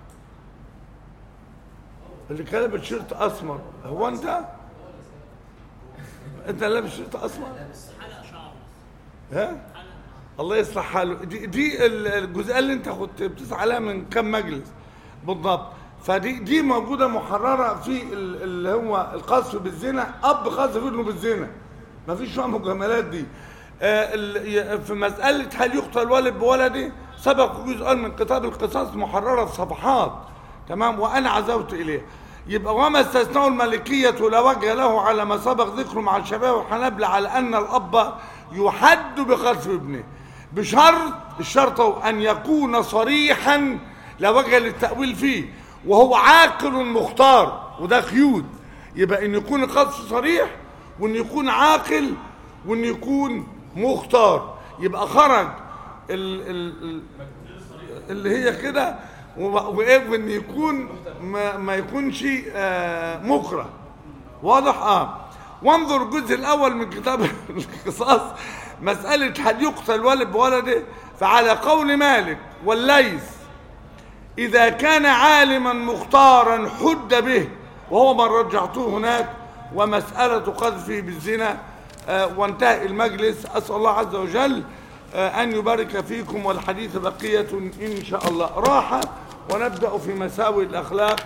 اللي كان لابس شيرت اسمر هو انت انت لابس شيرت اسمر حلق شعر ها الله يصلح حاله دي, دي ال- الجزئيه اللي انت كنت بتسعى عليها من كام مجلس بالضبط فدي دي موجوده محرره في ال- اللي هو القذف بالزنا اب قذف ابنه بالزنا ما فيش نوع من الجمالات دي آه ال- ي- في مساله هل يقتل ولد بولده سبق جزء من كتاب القصاص محرره في صفحات تمام وانا عزوت اليه يبقى وما استثناه المالكية لا وجه له على ما سبق ذكره مع الشباب والحنابلة على أن الأب يحد بقذف ابنه بشرط الشرط هو أن يكون صريحا لا وجه للتأويل فيه وهو عاقل مختار وده قيود يبقى أن يكون القذف صريح وأن يكون عاقل وأن يكون مختار يبقى خرج ال ال ال اللي هي كده وب- وايه وان يكون ما, ما يكونش آه مكره واضح اه وانظر الجزء الاول من كتاب القصاص مساله هل يقتل ولد بولده فعلى قول مالك والليث إذا كان عالما مختارا حد به وهو من رجعته هناك ومسألة قذفه بالزنا آه، وانتهى المجلس أسأل الله عز وجل آه، أن يبارك فيكم والحديث بقية إن شاء الله راحة ونبدأ في مساوي الأخلاق